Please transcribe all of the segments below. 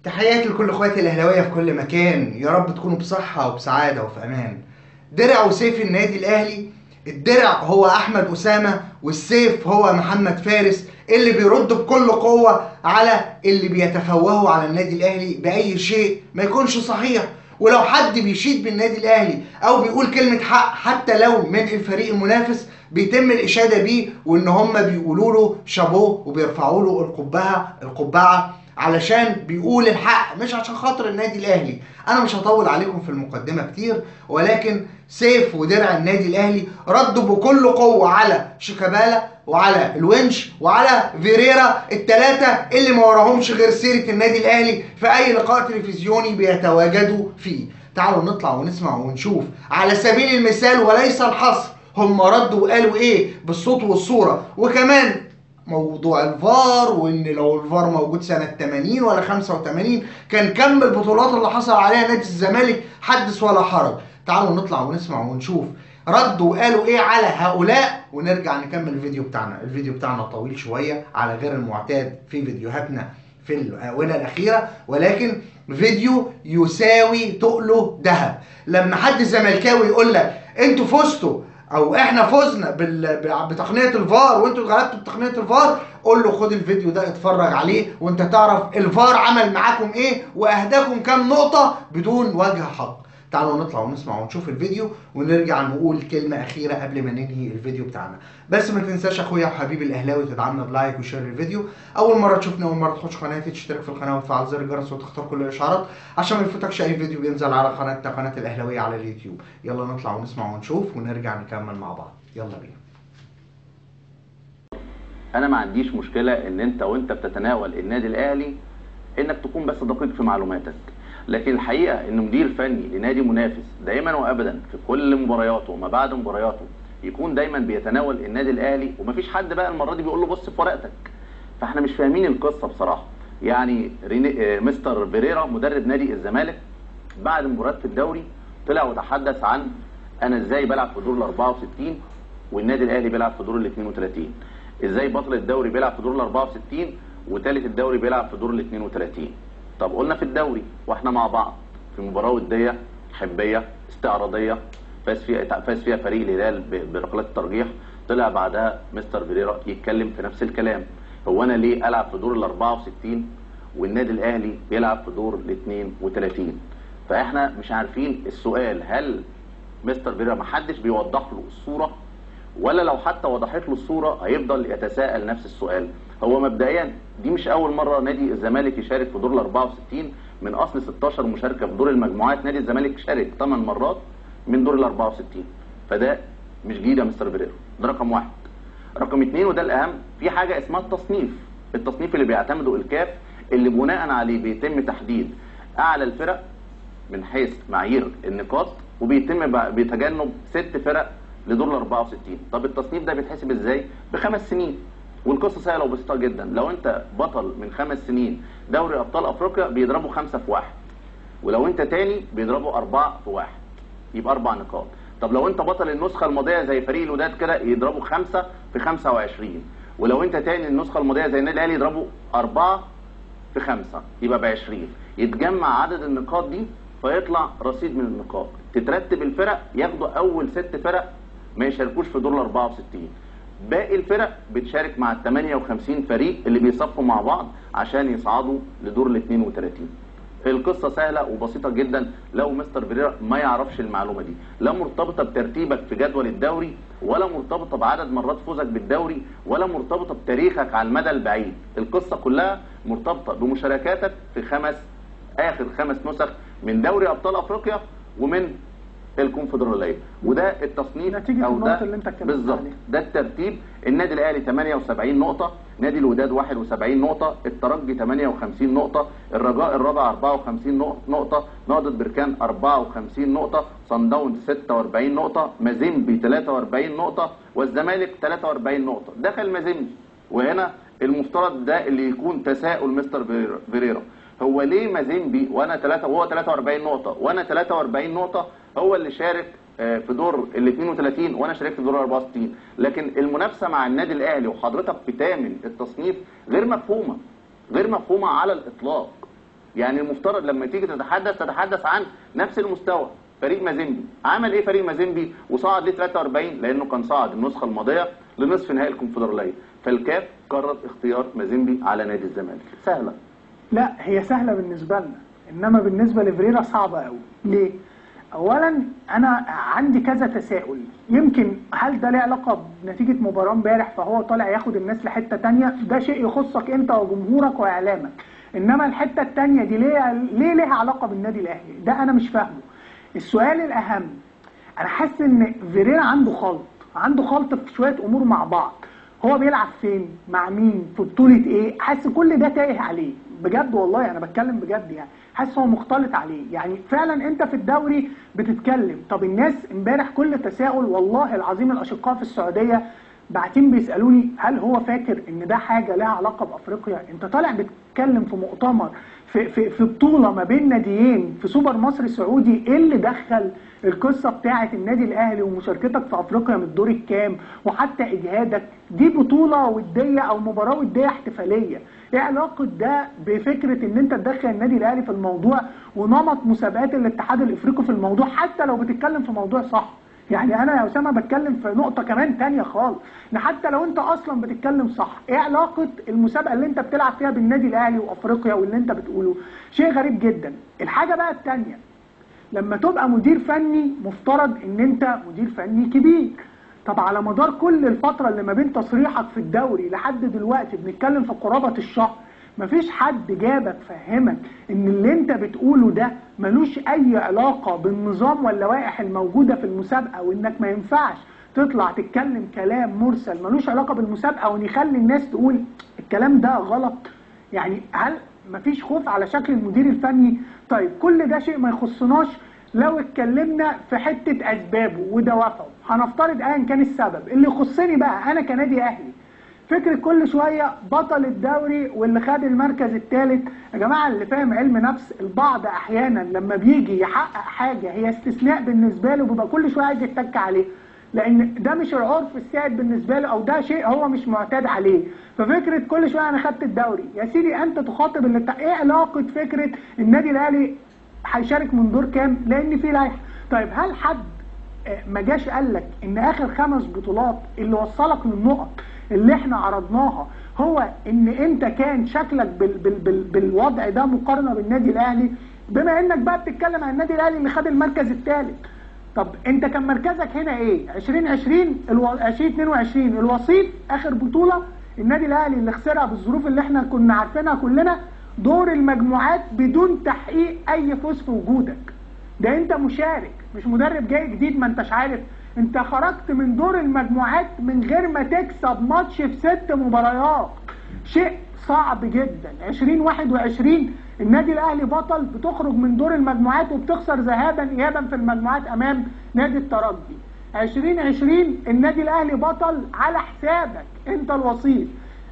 تحياتي لكل اخواتي الاهلاويه في كل مكان يا رب تكونوا بصحه وبسعاده وفي امان درع وسيف النادي الاهلي الدرع هو احمد اسامه والسيف هو محمد فارس اللي بيرد بكل قوه على اللي بيتفوهوا على النادي الاهلي باي شيء ما يكونش صحيح ولو حد بيشيد بالنادي الاهلي او بيقول كلمه حق حتى لو من الفريق المنافس بيتم الاشاده بيه وان هم بيقولوا له شابوه وبيرفعوا له القبعه القبعه علشان بيقول الحق مش عشان خاطر النادي الاهلي انا مش هطول عليكم في المقدمه كتير ولكن سيف ودرع النادي الاهلي ردوا بكل قوه على شيكابالا وعلى الونش وعلى فيريرا الثلاثه اللي ما وراهمش غير سيره النادي الاهلي في اي لقاء تلفزيوني بيتواجدوا فيه تعالوا نطلع ونسمع ونشوف على سبيل المثال وليس الحصر هم ردوا وقالوا ايه بالصوت والصوره وكمان موضوع الفار وان لو الفار موجود سنه 80 ولا 85 كان كم البطولات اللي حصل عليها نادي الزمالك حدث ولا حرج تعالوا نطلع ونسمع ونشوف ردوا وقالوا ايه على هؤلاء ونرجع نكمل الفيديو بتاعنا الفيديو بتاعنا طويل شويه على غير المعتاد في فيديوهاتنا في الاونه الاخيره ولكن فيديو يساوي تقله ذهب لما حد زملكاوي يقول لك انتوا فزتوا او احنا فزنا بال... بتقنيه الفار وانتوا اتغلبتوا بتقنيه الفار قول له خد الفيديو ده اتفرج عليه وانت تعرف الفار عمل معاكم ايه واهداكم كام نقطه بدون وجه حق تعالوا نطلع ونسمع ونشوف الفيديو ونرجع نقول كلمة أخيرة قبل ما ننهي الفيديو بتاعنا بس ما تنساش أخويا وحبيبي الأهلاوي تدعمنا بلايك وشير الفيديو أول مرة تشوفنا أول مرة تخش قناتي تشترك في القناة وتفعل زر الجرس وتختار كل الإشعارات عشان ما يفوتكش أي فيديو بينزل على قناتنا قناة الأهلاوية على اليوتيوب يلا نطلع ونسمع ونشوف ونرجع نكمل مع بعض يلا بينا انا ما عنديش مشكله ان انت وانت بتتناول النادي الاهلي انك تكون بس دقيق في معلوماتك لكن الحقيقه ان مدير فني لنادي منافس دائما وابدا في كل مبارياته وما بعد مبارياته يكون دايما بيتناول النادي الاهلي ومفيش حد بقى المره دي بيقول له بص في ورقتك فاحنا مش فاهمين القصه بصراحه يعني ريني آه، مستر فيريرا مدرب نادي الزمالك بعد مباراه في الدوري طلع وتحدث عن انا ازاي بلعب في دور ال 64 والنادي الاهلي بيلعب في دور ال 32 ازاي بطل الدوري بيلعب في دور ال 64 وثالث الدوري بيلعب في دور ال 32 طب قلنا في الدوري واحنا مع بعض في مباراه وديه حبيه استعراضيه فاز فيها فاز فيها فريق الهلال ب- بركلات الترجيح طلع بعدها مستر فيريرا يتكلم في نفس الكلام هو انا ليه العب في دور ال 64 والنادي الاهلي بيلعب في دور ال 32 فاحنا مش عارفين السؤال هل مستر فيريرا ما حدش بيوضح له الصوره ولا لو حتى وضحت له الصوره هيفضل يتساءل نفس السؤال هو مبدئيا دي مش اول مره نادي الزمالك يشارك في دور ال 64 من اصل 16 مشاركه في دور المجموعات نادي الزمالك شارك 8 مرات من دور ال 64 فده مش جديد يا مستر فيريرا ده رقم واحد رقم اثنين وده الاهم في حاجه اسمها التصنيف التصنيف اللي بيعتمده الكاف اللي بناء عليه بيتم تحديد اعلى الفرق من حيث معايير النقاط وبيتم بقى- بيتجنب ست فرق لدور ال 64 طب التصنيف ده بيتحسب ازاي بخمس سنين والقصه سهله وبسيطه جدا لو انت بطل من خمس سنين دوري ابطال افريقيا بيضربوا خمسه في واحد ولو انت تاني بيضربوا اربعه في واحد يبقى اربع نقاط طب لو انت بطل النسخه الماضيه زي فريق الوداد كده يضربوا خمسه في 25 ولو انت تاني النسخه الماضيه زي النادي الاهلي يضربوا اربعه في خمسة يبقى ب 20 يتجمع عدد النقاط دي فيطلع رصيد من النقاط تترتب الفرق ياخدوا اول ست فرق ما يشاركوش في دور ال 64 باقي الفرق بتشارك مع ال 58 فريق اللي بيصفوا مع بعض عشان يصعدوا لدور ال 32 القصة سهلة وبسيطة جدا لو مستر فيريرا ما يعرفش المعلومة دي لا مرتبطة بترتيبك في جدول الدوري ولا مرتبطة بعدد مرات فوزك بالدوري ولا مرتبطة بتاريخك على المدى البعيد القصة كلها مرتبطة بمشاركاتك في خمس آخر خمس نسخ من دوري أبطال أفريقيا ومن الكونفدرالية وده التصنيف نتيجة أو النقط ده اللي انت اتكلمت بالظبط عليها. ده الترتيب النادي الاهلي 78 نقطه نادي الوداد 71 نقطه الترجي 58 نقطه الرجاء الرابع 54 نق- نقطه نهضه بركان 54 نقطه صن داونز 46 نقطه مازيمبي 43 نقطه والزمالك 43 نقطه دخل مازيمبي وهنا المفترض ده اللي يكون تساؤل مستر فيريرا- فيريرا هو ليه مازيمبي وانا 3 وهو 43 نقطه وانا 43 نقطه هو اللي شارك آه، في دور ال 32 وانا شاركت في دور ال 64 لكن المنافسه مع النادي الاهلي وحضرتك بتامن التصنيف غير مفهومه غير مفهومه على الاطلاق يعني المفترض لما تيجي تتحدث تتحدث عن نفس المستوى فريق مازيمبي عمل ايه فريق مازيمبي وصعد ليه 43 لانه كان صعد النسخه الماضيه لنصف نهائي الكونفدراليه فالكاف قرر اختيار مازيمبي على نادي الزمالك سهله لا هي سهله بالنسبه لنا انما بالنسبه لفريرا صعبه قوي ليه اولا انا عندي كذا تساؤل يمكن هل ده له علاقه بنتيجه مباراه امبارح فهو طالع ياخد الناس لحته تانية ده شيء يخصك انت وجمهورك واعلامك انما الحته التانية دي ليه ليه ليها علاقه بالنادي الاهلي ده انا مش فاهمه السؤال الاهم انا حاسس ان فيريرا عنده خلط عنده خلط في شويه امور مع بعض هو بيلعب فين مع مين في بطوله ايه حاسس كل ده تايه عليه بجد والله انا بتكلم بجد يعني حاسس هو مختلط عليه يعني فعلا انت في الدوري بتتكلم طب الناس امبارح كل تساؤل والله العظيم الاشقاء في السعوديه بعتين بيسالوني هل هو فاكر ان ده حاجه لها علاقه بافريقيا انت طالع بتتكلم في مؤتمر في في في بطوله ما بين ناديين في سوبر مصر السعودي ايه اللي دخل القصه بتاعه النادي الاهلي ومشاركتك في افريقيا من الدور الكام وحتى اجهادك دي بطوله وديه او مباراه وديه احتفاليه ايه علاقه ده بفكره ان انت تدخل النادي الاهلي في الموضوع ونمط مسابقات الاتحاد الافريقي في الموضوع حتى لو بتتكلم في موضوع صح يعني انا يا اسامه بتكلم في نقطه كمان تانية خالص ان حتى لو انت اصلا بتتكلم صح ايه علاقه المسابقه اللي انت بتلعب فيها بالنادي الاهلي وافريقيا واللي انت بتقوله شيء غريب جدا الحاجه بقى التانية لما تبقى مدير فني مفترض ان انت مدير فني كبير طب على مدار كل الفترة اللي ما بين تصريحك في الدوري لحد دلوقتي بنتكلم في قرابة الشهر مفيش حد جابك فهمك ان اللي انت بتقوله ده ملوش اي علاقة بالنظام واللوائح الموجودة في المسابقة وانك ما ينفعش تطلع تتكلم كلام مرسل ملوش علاقة بالمسابقة وان يخلي الناس تقول الكلام ده غلط يعني هل مفيش خوف على شكل المدير الفني طيب كل ده شيء ما يخصناش لو اتكلمنا في حتة اسبابه ودوافعه هنفترض ايا كان السبب اللي يخصني بقى انا كنادي اهلي فكرة كل شوية بطل الدوري واللي خد المركز الثالث يا جماعة اللي فاهم علم نفس البعض احيانا لما بيجي يحقق حاجة هي استثناء بالنسبة له بيبقى كل شوية عايز يتك عليه لان ده مش العرف السائد بالنسبه له او ده شيء هو مش معتاد عليه ففكره كل شويه انا خدت الدوري يا سيدي انت تخاطب اللي بتاع ايه علاقه فكره النادي الاهلي هيشارك من دور كام لان في لائحه طيب هل حد ما جاش قال لك ان اخر خمس بطولات اللي وصلك للنقط اللي احنا عرضناها هو ان انت كان شكلك بال بال بال بالوضع ده مقارنه بالنادي الاهلي بما انك بقى بتتكلم عن النادي الاهلي اللي خد المركز الثالث طب انت كان مركزك هنا ايه 2020 الو... 2022 الوصيف اخر بطوله النادي الاهلي اللي خسرها بالظروف اللي احنا كنا عارفينها كلنا دور المجموعات بدون تحقيق اي فوز في وجودك ده انت مشارك مش مدرب جاي جديد ما انتش عارف انت خرجت من دور المجموعات من غير ما تكسب ماتش في ست مباريات شيء صعب جدا 2021 النادي الاهلي بطل بتخرج من دور المجموعات وبتخسر ذهابا ايابا في المجموعات امام نادي الترجي 2020 النادي الاهلي بطل على حسابك انت الوسيط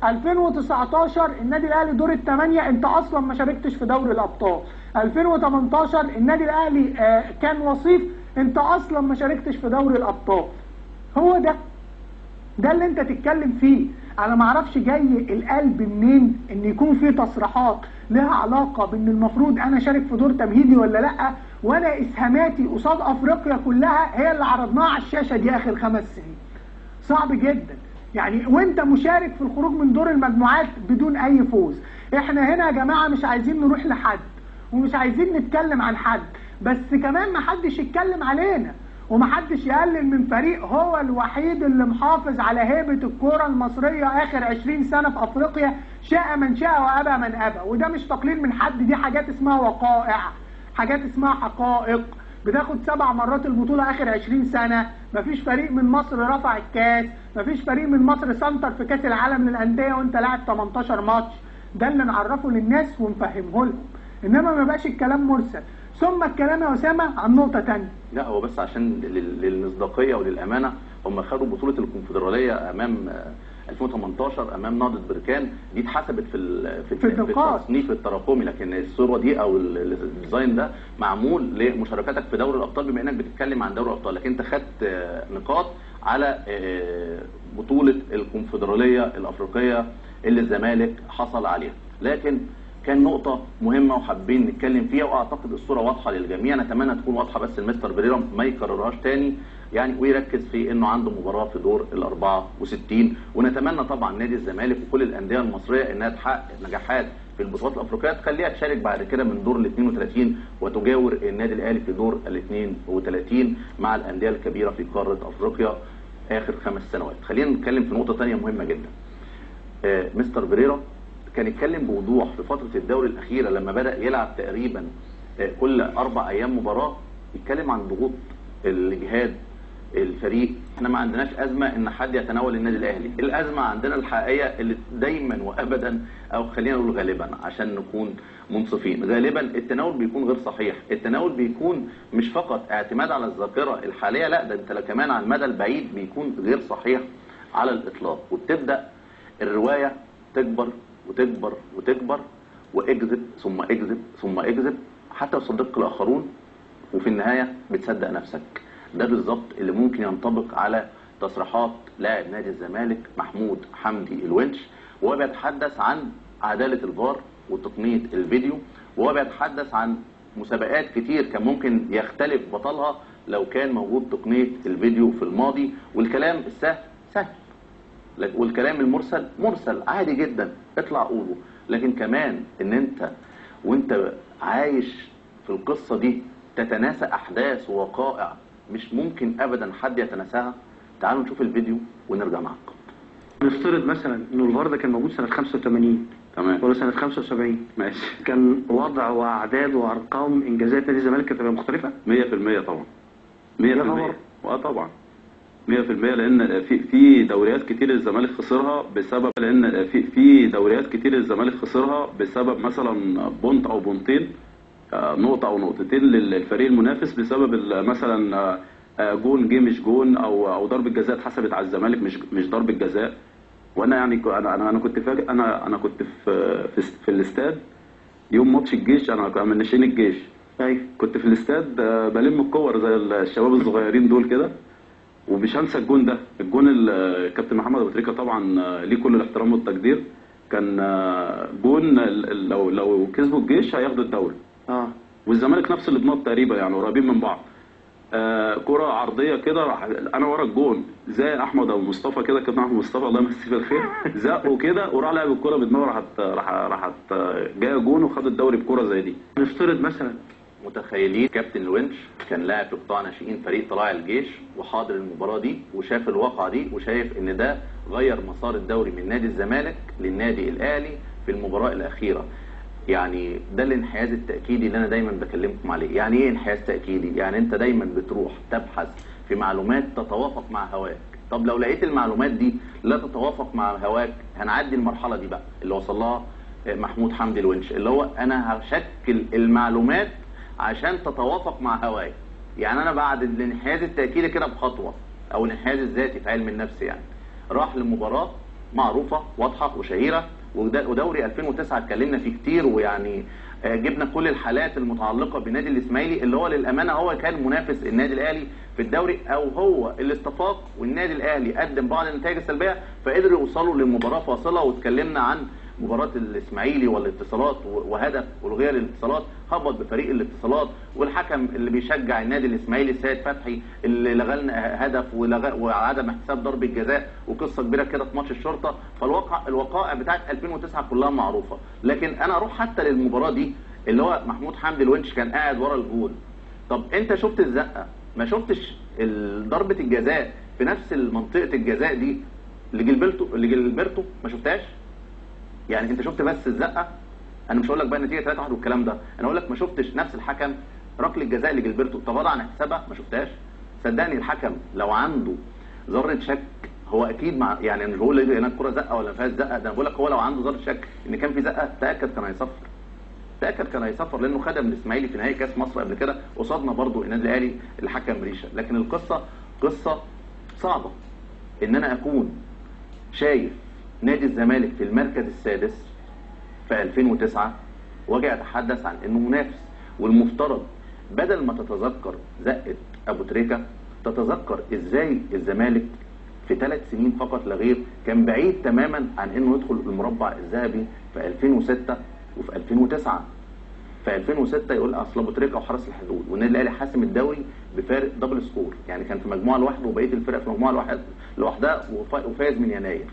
2019 النادي الاهلي دور الثمانيه انت اصلا ما شاركتش في دوري الابطال 2018 النادي الاهلي آه كان وصيف انت اصلا ما شاركتش في دوري الابطال هو ده ده اللي انت تتكلم فيه انا ما اعرفش جاي القلب منين ان يكون في تصريحات لها علاقه بان المفروض انا شارك في دور تمهيدي ولا لا وانا اسهاماتي قصاد افريقيا كلها هي اللي عرضناها على الشاشه دي اخر خمس سنين صعب جدا يعني وانت مشارك في الخروج من دور المجموعات بدون اي فوز احنا هنا يا جماعه مش عايزين نروح لحد ومش عايزين نتكلم عن حد بس كمان ما حدش يتكلم علينا ومحدش يقلل من فريق هو الوحيد اللي محافظ على هيبة الكرة المصرية آخر 20 سنة في أفريقيا شاء من شاء وأبى من أبى وده مش تقليل من حد دي حاجات اسمها وقائع حاجات اسمها حقائق بتاخد سبع مرات البطولة آخر 20 سنة مفيش فريق من مصر رفع الكاس مفيش فريق من مصر سنتر في كاس العالم للأندية وانت لاعب 18 ماتش ده اللي نعرفه للناس ونفهمه لهم انما ما بقاش الكلام مرسل ثم الكلام يا اسامه عن نقطه ثانيه لا هو بس عشان للمصداقيه وللامانه هم خدوا بطوله الكونفدراليه امام 2018 امام نهضه بركان دي اتحسبت في ال في, في, في التصنيف التراكمي لكن الصوره دي او الديزاين ده معمول لمشاركتك في دوري الابطال بما انك بتتكلم عن دوري الابطال لكن انت خدت نقاط على بطوله الكونفدراليه الافريقيه اللي الزمالك حصل عليها لكن كان نقطة مهمة وحابين نتكلم فيها واعتقد الصورة واضحة للجميع نتمنى تكون واضحة بس المستر بريرا ما يكررهاش تاني يعني ويركز في انه عنده مباراة في دور ال 64 ونتمنى طبعا نادي الزمالك وكل الأندية المصرية انها تحقق نجاحات في البطولات الافريقيه تخليها تشارك بعد كده من دور ال 32 وتجاور النادي الاهلي في دور ال 32 مع الانديه الكبيره في قاره افريقيا اخر خمس سنوات. خلينا نتكلم في نقطه ثانيه مهمه جدا. آه مستر بريرا كان يتكلم بوضوح في فتره الدوري الاخيره لما بدا يلعب تقريبا آه كل اربع ايام مباراه يتكلم عن ضغوط الاجهاد الفريق احنا ما عندناش ازمه ان حد يتناول النادي الاهلي الازمه عندنا الحقيقيه اللي دايما وابدا او خلينا نقول غالبا عشان نكون منصفين غالبا التناول بيكون غير صحيح التناول بيكون مش فقط اعتماد على الذاكره الحاليه لا ده انت كمان على المدى البعيد بيكون غير صحيح على الاطلاق وبتبدا الروايه تكبر وتكبر وتكبر واكذب ثم اكذب ثم اكذب حتى يصدق الاخرون وفي النهايه بتصدق نفسك ده بالظبط اللي ممكن ينطبق على تصريحات لاعب نادي الزمالك محمود حمدي الونش وهو بيتحدث عن عداله الفار وتقنيه الفيديو وهو بيتحدث عن مسابقات كتير كان ممكن يختلف بطلها لو كان موجود تقنيه الفيديو في الماضي والكلام السهل سهل والكلام المرسل مرسل عادي جدا اطلع قوله لكن كمان ان انت وانت عايش في القصه دي تتناسى احداث ووقائع مش ممكن ابدا حد يتناساها تعالوا نشوف الفيديو ونرجع نعقب نفترض مثلا انه الفار ده كان موجود سنه 85 تمام ولا سنه 75 ماشي كان وضع واعداد وارقام انجازات نادي الزمالك كانت هتبقى مختلفه 100% طبعا 100% يا خبر. اه طبعا 100% لان في في دوريات كتير الزمالك خسرها بسبب لان في في دوريات كتير الزمالك خسرها بسبب مثلا بونت او بونتين آه، نقطة أو نقطتين للفريق المنافس بسبب ال- مثلا آه، آه، جون جه مش جون أو أو ضربة جزاء اتحسبت على الزمالك مش مش ضربة جزاء وأنا يعني ك- أنا أنا أنا كنت فاكر أنا أنا كنت في في, في الاستاد يوم ماتش الجيش أنا كنت من ناشئين الجيش ايوه كنت في الاستاد آه، بلم الكور زي الشباب الصغيرين دول كده ومش هنسى الجون ده الجون ال- الكابتن محمد ابو تريكه طبعا آه، ليه كل الاحترام والتقدير كان آه، جون ال- ال- لو لو كسبوا الجيش هياخدوا الدوري اه والزمالك نفس البنات تقريبا يعني قريبين من بعض آه كرة عرضية كده راح انا ورا الجون زي احمد ابو مصطفى كده كابتن احمد مصطفى الله يمسيه بالخير زقه كده وراح لعب الكرة بدماغه راحت راح راحت جايه جون وخد الدوري بكرة زي دي نفترض مثلا متخيلين كابتن الونش كان لاعب في قطاع ناشئين فريق طلائع الجيش وحاضر المباراه دي وشاف الواقعه دي وشايف ان ده غير مسار الدوري من نادي الزمالك للنادي الاهلي في المباراه الاخيره يعني ده الانحياز التاكيدي اللي انا دايما بكلمكم عليه يعني ايه انحياز تاكيدي يعني انت دايما بتروح تبحث في معلومات تتوافق مع هواك طب لو لقيت المعلومات دي لا تتوافق مع هواك هنعدي المرحله دي بقى اللي وصل لها محمود حمدي الونش اللي هو انا هشكل المعلومات عشان تتوافق مع هواي يعني انا بعد الانحياز التاكيدي كده بخطوه او الانحياز الذاتي في علم النفس يعني راح لمباراه معروفه واضحه وشهيره وده- ودوري 2009 اتكلمنا فيه كتير ويعني آه، جبنا كل الحالات المتعلقه بنادي الاسماعيلي اللي هو للامانه هو كان منافس النادي الاهلي في الدوري او هو اللي استفاق والنادي الاهلي قدم بعض النتائج السلبيه فقدروا يوصلوا لمباراه فاصله واتكلمنا عن مباراه الاسماعيلي والاتصالات وهدف الغيه للاتصالات هبط بفريق الاتصالات والحكم اللي بيشجع النادي الاسماعيلي السيد فتحي اللي لغى لنا هدف ولغى وعدم احتساب ضربه جزاء وقصه كبيره كده في ماتش الشرطه فالواقع الوقائع بتاعت 2009 كلها معروفه لكن انا اروح حتى للمباراه دي اللي هو محمود حمدي الونش كان قاعد ورا الجول طب انت شفت الزقه ما شفتش ال- ضربه الجزاء في نفس منطقه الجزاء دي لجلبرتو لجلبرتو ما شفتهاش يعني انت شفت بس الزقه انا مش هقول لك بقى النتيجه 3 1 والكلام ده انا هقول لك ما شفتش نفس الحكم ركله الجزاء اللي جلبرتو تغاضى عن حسابها ما شفتهاش صدقني الحكم لو عنده ذره شك هو اكيد مع يعني انا مش بقول لك هناك كره زقه ولا ما فيهاش زقه ده انا بقول لك هو لو عنده ذره شك ان كان في زقه تاكد كان هيصفر تاكد كان هيصفر لانه خدم الاسماعيلي في نهائي كاس مصر قبل كده قصادنا برضو النادي الاهلي الحكم ريشه لكن القصه قصه صعبه ان انا اكون شايف نادي الزمالك في المركز السادس في 2009 واجي اتحدث عن انه منافس والمفترض بدل ما تتذكر زقه ابو تريكه تتذكر ازاي الزمالك في ثلاث سنين فقط لا غير كان بعيد تماما عن انه يدخل المربع الذهبي في 2006 وفي 2009 في 2006 يقول اصل ابو تريكه وحرس الحدود والنادي الاهلي حاسم الدوري بفارق دبل سكور يعني كان في مجموعه لوحده وبقيه الفرق في مجموعه لوحد لوحدها وفا- وفاز من يناير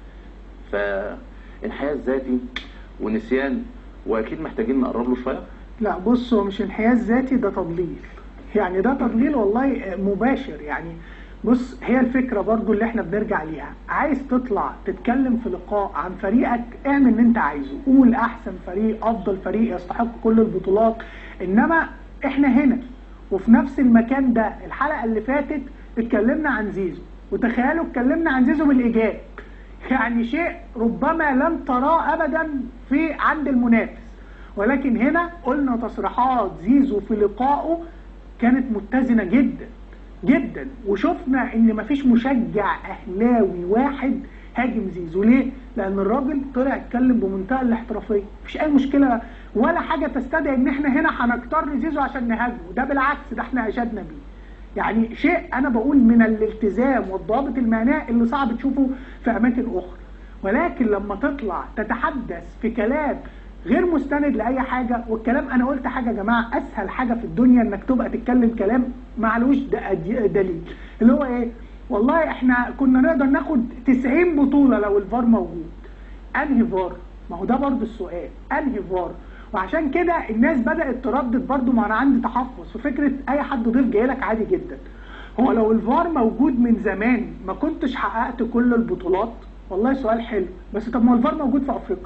فانحياز ذاتي ونسيان واكيد محتاجين نقرب له شويه لا بص هو مش انحياز ذاتي ده تضليل يعني ده تضليل والله مباشر يعني بص هي الفكرة برضو اللي احنا بنرجع ليها عايز تطلع تتكلم في لقاء عن فريقك اعمل اللي انت عايزه قول احسن فريق افضل فريق يستحق كل البطولات انما احنا هنا وفي نفس المكان ده الحلقة اللي فاتت اتكلمنا عن زيزو وتخيلوا اتكلمنا عن زيزو بالايجاب يعني شيء ربما لن تراه ابدا في عند المنافس ولكن هنا قلنا تصريحات زيزو في لقائه كانت متزنة جدا جدا وشفنا ان مفيش مشجع اهلاوي واحد هاجم زيزو ليه؟ لان الراجل طلع اتكلم بمنتهى الاحترافيه مفيش اي مشكله ولا حاجه تستدعي ان احنا هنا هنكتر زيزو عشان نهاجمه ده بالعكس ده احنا اشدنا بيه يعني شيء انا بقول من الالتزام والضوابط المهنيه اللي صعب تشوفه في اماكن اخرى ولكن لما تطلع تتحدث في كلام غير مستند لاي حاجه والكلام انا قلت حاجه يا جماعه اسهل حاجه في الدنيا انك تبقى تتكلم كلام معلوش د- د- دليل اللي هو ايه والله احنا كنا نقدر ناخد 90 بطوله لو الفار موجود انهي فار ما هو ده برضو السؤال انهي فار وعشان كده الناس بدات تردد برضو ما انا عندي تحفظ في فكره اي حد ضيف جاي لك عادي جدا هو لو الفار موجود من زمان ما كنتش حققت كل البطولات والله سؤال حلو بس طب ما هو الفار موجود في افريقيا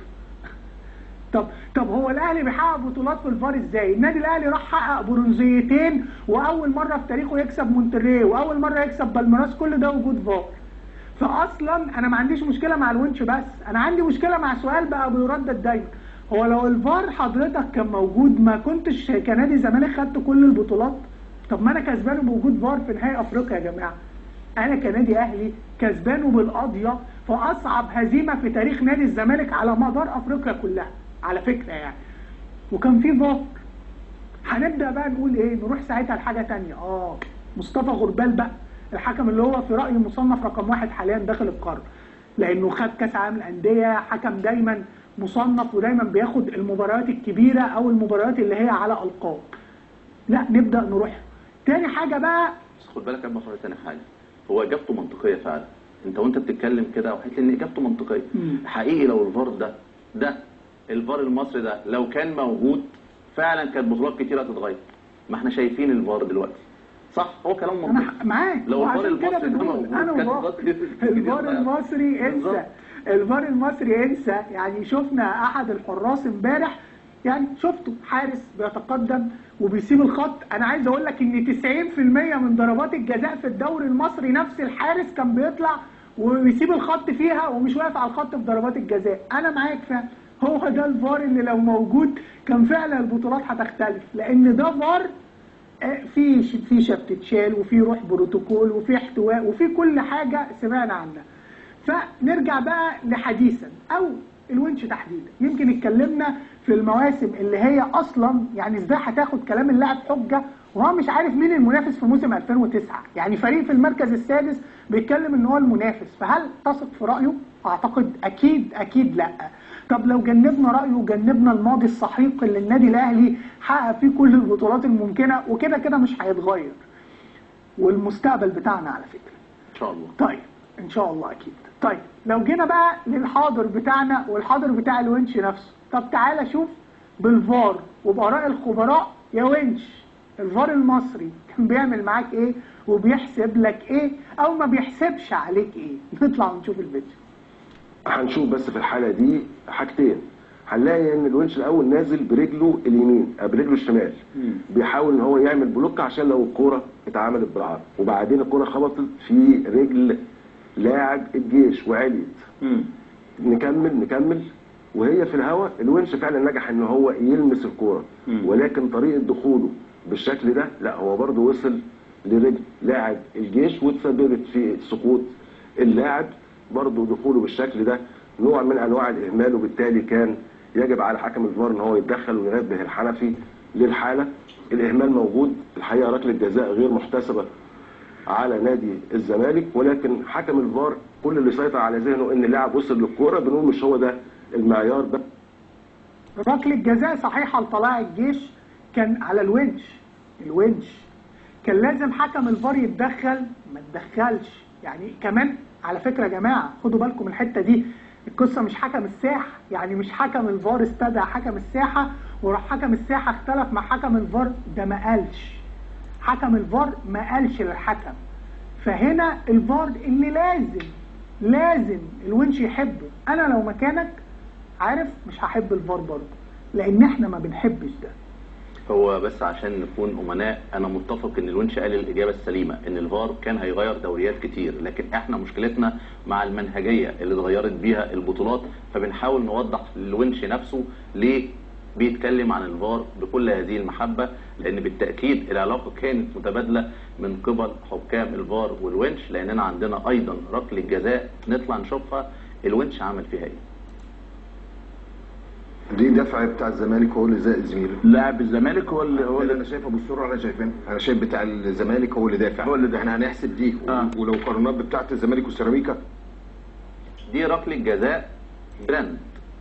طب طب هو الاهلي بيحقق بطولات في الفار ازاي؟ النادي الاهلي راح حقق برونزيتين واول مره في تاريخه يكسب مونتريه واول مره يكسب بالميراس كل ده وجود فار. فاصلا انا ما عنديش مشكله مع الونش بس انا عندي مشكله مع سؤال بقى بيردد دايما هو لو الفار حضرتك كان موجود ما كنتش كنادي زمالك خدت كل البطولات طب ما انا كسبانه بوجود فار في نهائي افريقيا يا جماعه انا كنادي اهلي كسبانه بالقضيه في اصعب هزيمه في تاريخ نادي الزمالك على مدار افريقيا كلها على فكره يعني وكان في فار هنبدا بقى نقول ايه نروح ساعتها لحاجه تانية اه مصطفى غربال بقى الحكم اللي هو في رايي مصنف رقم واحد حاليا داخل القاره لانه خد كاس عالم الانديه حكم دايما مصنف ودايما بياخد المباريات الكبيره او المباريات اللي هي على القاب لا نبدا نروح تاني حاجه بقى بس خد بالك يا ابو تاني حاجه هو اجابته منطقيه فعلا انت وانت بتتكلم كده وحيت ان اجابته منطقيه مم. حقيقي لو الفار ده ده الفار المصري ده لو كان موجود فعلا كانت بطولات كتيره هتتغير ما احنا شايفين الفار دلوقتي صح هو كلام منطقي انا معاك لو الفار وعشان كده المصري ده بنقول موجود انا كانت وبابا الفار كتير- الفار كتير المصري بالظبط. انسى الفار المصري انسى يعني شفنا احد الحراس امبارح يعني شفته حارس بيتقدم وبيسيب الخط انا عايز اقول لك ان 90% من ضربات الجزاء في الدوري المصري نفس الحارس كان بيطلع ويسيب الخط فيها ومش واقف على الخط في ضربات الجزاء انا معاك فعلا هو ده الفار اللي لو موجود كان فعلا البطولات هتختلف لان ده فار آه، في ش- في بتتشال وفي روح بروتوكول وفي احتواء وفي كل حاجه سمعنا عنها فنرجع بقى لحديثا او الونش تحديدا يمكن اتكلمنا في المواسم اللي هي اصلا يعني ازاي هتاخد كلام اللاعب حجه وهو مش عارف مين المنافس في موسم 2009 يعني فريق في المركز السادس بيتكلم ان هو المنافس فهل تثق في رايه اعتقد اكيد اكيد لا طب لو جنبنا رايه وجنبنا الماضي السحيق اللي النادي الاهلي حقق فيه كل البطولات الممكنه وكده كده مش هيتغير والمستقبل بتاعنا على فكره ان شاء الله طيب ان شاء الله اكيد طيب لو جينا بقى للحاضر بتاعنا والحاضر بتاع الونش نفسه طب تعالى شوف بالفار وبآراء الخبراء يا ونش الفار المصري كان بيعمل معاك ايه وبيحسب لك ايه او ما بيحسبش عليك ايه نطلع ونشوف الفيديو هنشوف بس في الحالة دي حاجتين هنلاقي ان الونش الاول نازل برجله اليمين آه، برجله الشمال بيحاول ان هو يعمل بلوك عشان لو الكوره اتعملت بالعرض وبعدين الكوره خبطت في رجل لاعب الجيش وعليت نكمل نكمل وهي في الهواء الونش فعلا نجح ان هو يلمس الكوره ولكن طريقه دخوله بالشكل ده لا هو برضه وصل لرجل لاعب الجيش وتسببت في سقوط اللاعب برضه دخوله بالشكل ده نوع من انواع الاهمال وبالتالي كان يجب على حكم الفار ان هو يتدخل وينبه الحنفي للحاله الاهمال موجود الحقيقه ركله جزاء غير محتسبه على نادي الزمالك ولكن حكم الفار كل اللي سيطر على ذهنه ان اللاعب وصل للكوره بنقول مش هو ده المعيار ده ركله جزاء صحيحه لطلائع الجيش كان على الونش الونش كان لازم حكم الفار يتدخل ما تدخلش يعني كمان على فكره يا جماعه خدوا بالكم من الحته دي القصه مش حكم الساحه يعني مش حكم الفار استدعى حكم الساحه وراح حكم الساحه اختلف مع حكم الفار ده ما قالش حكم الفار ما قالش للحكم فهنا الفار اللي لازم لازم الونش يحبه انا لو مكانك عارف مش هحب الفار برضه لان احنا ما بنحبش ده هو بس عشان نكون امناء انا متفق ان الونش قال الاجابه السليمه ان الفار كان هيغير دوريات كتير لكن احنا مشكلتنا مع المنهجيه اللي اتغيرت بيها البطولات فبنحاول نوضح للونش نفسه ليه بيتكلم عن الفار بكل هذه المحبه لان بالتاكيد العلاقه كانت متبادله من قبل حكام الفار والونش لاننا عندنا ايضا ركله جزاء نطلع نشوفها الونش عمل فيها ايه دي دفع بتاع الزمالك هو اللي زائد زميله لاعب الزمالك هو اللي هو هو اللي اللي انا شايفه بالصوره انا شايفين انا شايف بتاع الزمالك هو اللي دافع هو اللي دافع. احنا هنحسب دي و- آه. ولو قارنات بتاعه الزمالك والسيراميكا دي ركله جزاء براند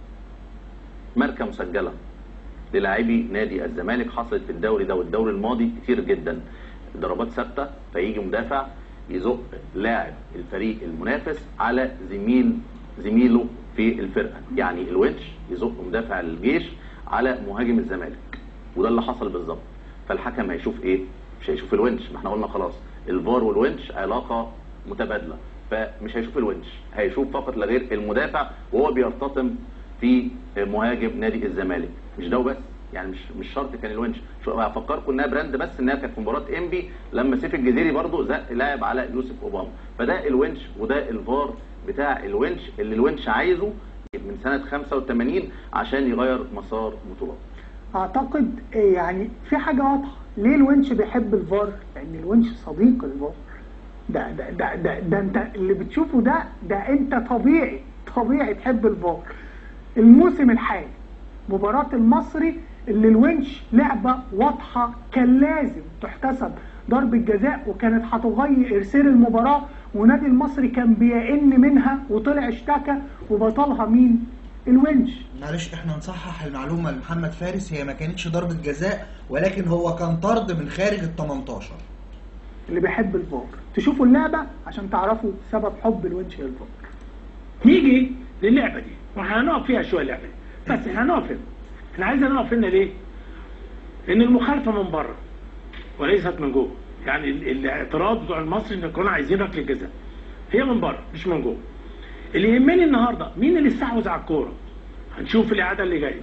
ماركه مسجله للاعبي نادي الزمالك حصلت في الدوري ده والدوري الماضي كتير جدا ضربات ثابته فيجي مدافع يزق لاعب الفريق المنافس على زميل زميله في الفرقه يعني الونش يزق مدافع الجيش على مهاجم الزمالك وده اللي حصل بالظبط فالحكم هيشوف ايه مش هيشوف الونش ما احنا قلنا خلاص الفار والونش علاقه متبادله فمش هيشوف الونش هيشوف فقط لا غير المدافع وهو بيرتطم في مهاجم نادي الزمالك مش ده وبس يعني مش مش شرط كان الونش شو- هفكركم انها براند بس انها كانت في مباراه انبي لما سيف الجزيري برضه زق لاعب على يوسف اوباما فده الونش وده الفار بتاع الونش اللي الونش عايزه من سنه 85 عشان يغير مسار بطولات اعتقد إيه يعني في حاجه واضحه ليه الونش بيحب الفار لان الونش صديق الفار ده ده ده ده, ده انت اللي بتشوفه ده ده انت طبيعي طبيعي تحب الفار الموسم الحالي مباراة المصري اللي الونش لعبة واضحة كان لازم تحتسب ضربة جزاء وكانت هتغير سير المباراة ونادي المصري كان بيئن منها وطلع اشتكى وبطلها مين؟ الونش معلش احنا نصحح المعلومه لمحمد فارس هي ما كانتش ضربه جزاء ولكن هو كان طرد من خارج ال 18 اللي بيحب الفار تشوفوا اللعبة عشان تعرفوا سبب حب الونش للفار نيجي للعبه دي واحنا هنقف فيها شويه اللعبه دي بس احنا هنقف هنا احنا عايزين نقف هنا ليه؟ ان المخالفه من بره وليست من جوه يعني ال- الاعتراض بتوع المصري ان كانوا عايزين ركله جزاء هي من بره مش من جوه اللي يهمني النهارده مين اللي استحوذ على الكوره هنشوف الاعاده اللي جايه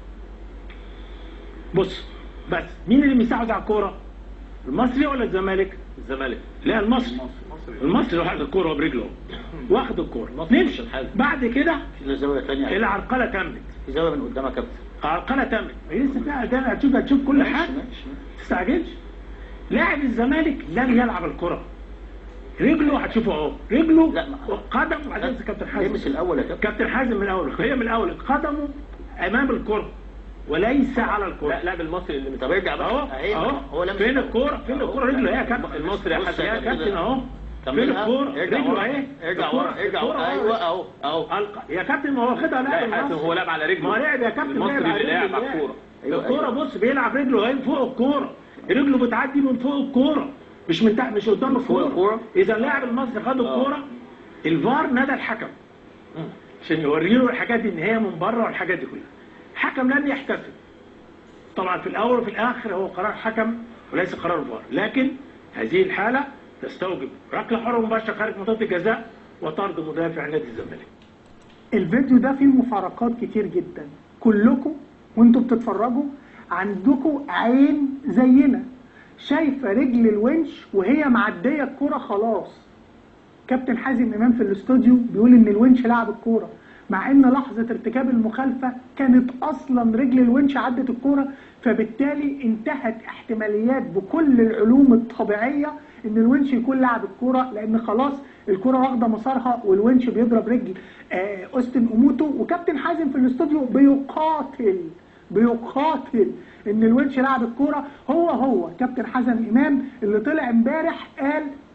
بص بس مين اللي مستحوذ على الكوره المصري ولا الزمالك الزمالك لا المصري المصري واخد الكوره برجله واخد الكوره نمشي بعد كده في زاويه ثانيه العرقله تمت في زاويه من قدامها كابتن العرقله تمت هي لسه فيها ده هتشوف هتشوف كل ماشي، حاجه ماشي. ما تستعجلش لاعب الزمالك لم يلعب الكره رجله هتشوفه اهو رجله لا، ما- قدم بعدين كابتن حازم لمس الاول يا كابتن كابتن حازم من الاول هي من الاول قدمه امام الكره وليس على الكره لا لاعب المصري اللي طب ارجع بقى اهو أهي، اهو هو لمس فين الأول. الكوره فين أهو. الكوره رجله اهي يا كابتن المصري بص حد يا كده. كابتن اهو فين كملها. الكوره ارجع رجله ورا. اهي ارجع الكرة- ورا ارجع الكرة ورا ايوه اهو اهو ألقى. يا كابتن ما هو واخدها لا لاعب يا حاتم المصري. هو لعب على رجله ما لعب يا كابتن المصري لعب اللي لعب على رجله. الكوره أيوة، الكوره أيوة. بص بيلعب رجله اهي فوق الكوره رجله بتعدي من فوق الكوره مش من تحت مش قدام من فوق الكوره الكورة؟ اذا اللاعب المصري خد الكوره الفار نادى الحكم عشان يوري له الحاجات دي ان هي من بره والحاجات دي كلها الحكم لن يحتسب طبعا في الاول وفي الاخر هو قرار حكم وليس قرار الفار لكن هذه الحاله تستوجب ركله حره مباشره خارج منطقه الجزاء وطرد مدافع نادي الزمالك الفيديو ده فيه مفارقات كتير جدا كلكم وانتوا بتتفرجوا عندكم عين زينا شايفه رجل الونش وهي معديه الكوره خلاص كابتن حازم امام في الاستوديو بيقول ان الونش لعب الكوره مع ان لحظه ارتكاب المخالفه كانت اصلا رجل الونش عدت الكوره فبالتالي انتهت احتماليات بكل العلوم الطبيعيه ان الونش يكون لعب الكوره لان خلاص الكوره واخده مسارها والونش بيضرب رجل آه، اوستن اوموتو وكابتن حازم في الاستوديو بيقاتل بيقاتل ان الونش لعب الكوره هو هو كابتن حازم امام اللي طلع امبارح قال